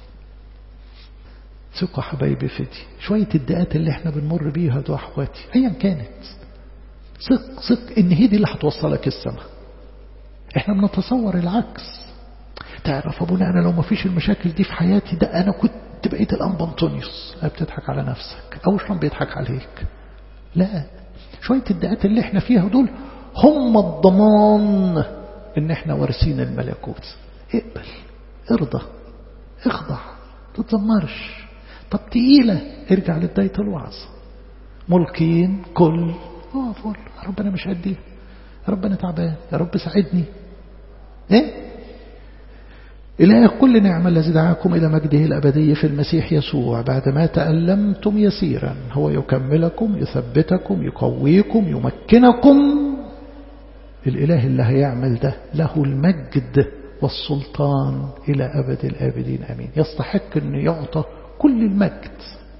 ثقة حبايبي في دي شوية الدقات اللي احنا بنمر بيها دو اخواتي ايا كانت ثق ثق ان هي دي اللي هتوصلك السماء احنا بنتصور العكس تعرف ابونا انا لو ما فيش المشاكل دي في حياتي ده انا كنت بقيت الان بنطونيوس بتضحك على نفسك او شلون بيضحك عليك لا شوية الدقات اللي احنا فيها دول هم الضمان ان احنا وارثين الملكوت اقبل ارضى اخضع تتذمرش طب تقيلة ارجع لبداية الوعظ ملكين كل اه فل ربنا مش قدي ربنا تعبان يا رب ساعدني ايه إله كل نعمة الذي دعاكم إلى مجده الأبدي في المسيح يسوع بعدما تألمتم يسيرا هو يكملكم يثبتكم يقويكم يمكنكم الإله اللي هيعمل ده له المجد والسلطان إلى أبد الآبدين أمين يستحق أن يعطى كل المجد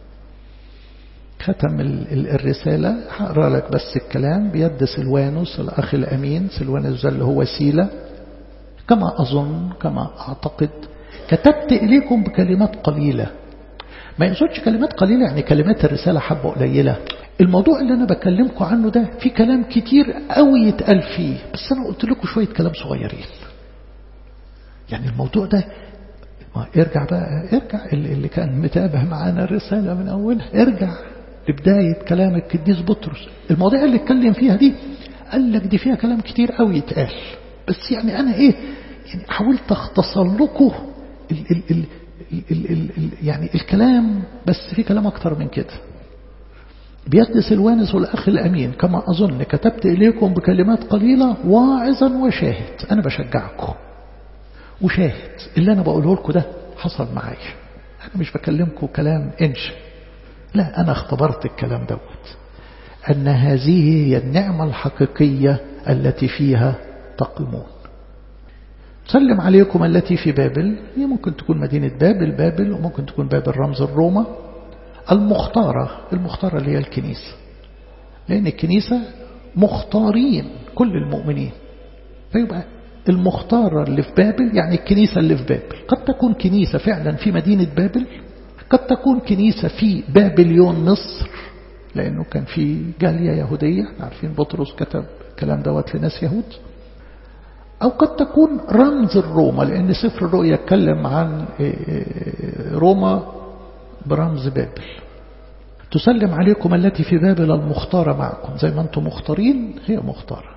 ختم الرسالة هقرأ لك بس الكلام بيد سلوانوس الأخ الأمين سلوانوس اللي هو سيلة كما أظن كما أعتقد كتبت إليكم بكلمات قليلة ما يقصدش كلمات قليلة يعني كلمات الرسالة حبة قليلة الموضوع اللي أنا بكلمكم عنه ده في كلام كتير قوي يتقال فيه بس أنا قلت لكم شوية كلام صغيرين يعني الموضوع ده ما ارجع بقى ارجع اللي كان متابع معانا الرسالة من أولها ارجع لبداية كلام القديس بطرس المواضيع اللي اتكلم فيها دي قال لك دي فيها كلام كتير قوي يتقال بس يعني أنا إيه يعني حاولت أختصر لكم ال ال ال ال ال ال يعني الكلام بس في كلام أكتر من كده بيد سلوانس والأخ الأمين كما أظن كتبت إليكم بكلمات قليلة واعظا وشاهد أنا بشجعكم وشاهد اللي أنا بقوله لكم ده حصل معايا أنا مش بكلمكم كلام إنش لا أنا اختبرت الكلام دوت أن هذه هي النعمة الحقيقية التي فيها تقيمون سلم عليكم التي في بابل هي ممكن تكون مدينة بابل بابل وممكن تكون بابل رمز الروما المختارة المختارة اللي هي الكنيسة لأن الكنيسة مختارين كل المؤمنين فيبقى المختارة اللي في بابل يعني الكنيسة اللي في بابل قد تكون كنيسة فعلا في مدينة بابل قد تكون كنيسة في بابليون مصر لأنه كان في جالية يهودية عارفين بطرس كتب الكلام دوت لناس يهود أو قد تكون رمز الروما لأن سفر الرؤيا يتكلم عن روما برمز بابل تسلم عليكم التي في بابل المختارة معكم زي ما أنتم مختارين هي مختارة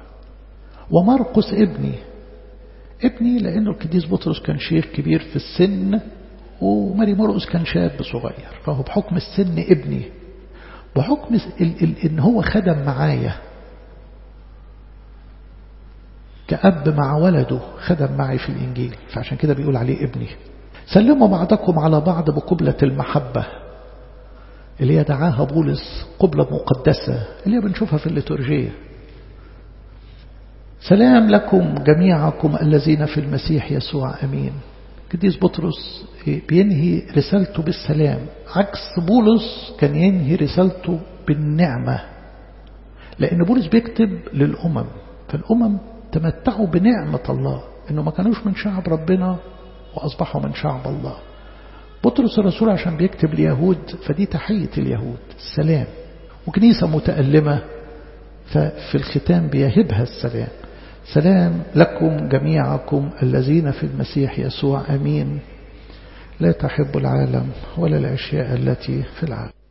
ومرقس ابني ابني لأنه القديس بطرس كان شيخ كبير في السن وماري مرقس كان شاب صغير فهو بحكم السن ابني بحكم ال ال ان هو خدم معايا كأب مع ولده خدم معي في الإنجيل فعشان كده بيقول عليه ابني سلموا بعضكم على بعض بقبلة المحبة اللي هي دعاها بولس قبلة مقدسة اللي هي بنشوفها في الليتورجية سلام لكم جميعكم الذين في المسيح يسوع أمين قديس بطرس بينهي رسالته بالسلام عكس بولس كان ينهي رسالته بالنعمة لأن بولس بيكتب للأمم فالأمم تمتعوا بنعمة الله إنه ما كانوش من شعب ربنا وأصبحوا من شعب الله بطرس الرسول عشان بيكتب ليهود فدي تحية اليهود السلام وكنيسة متألمة ففي الختام بيهبها السلام سلام لكم جميعكم الذين في المسيح يسوع أمين لا تحب العالم ولا الأشياء التي في العالم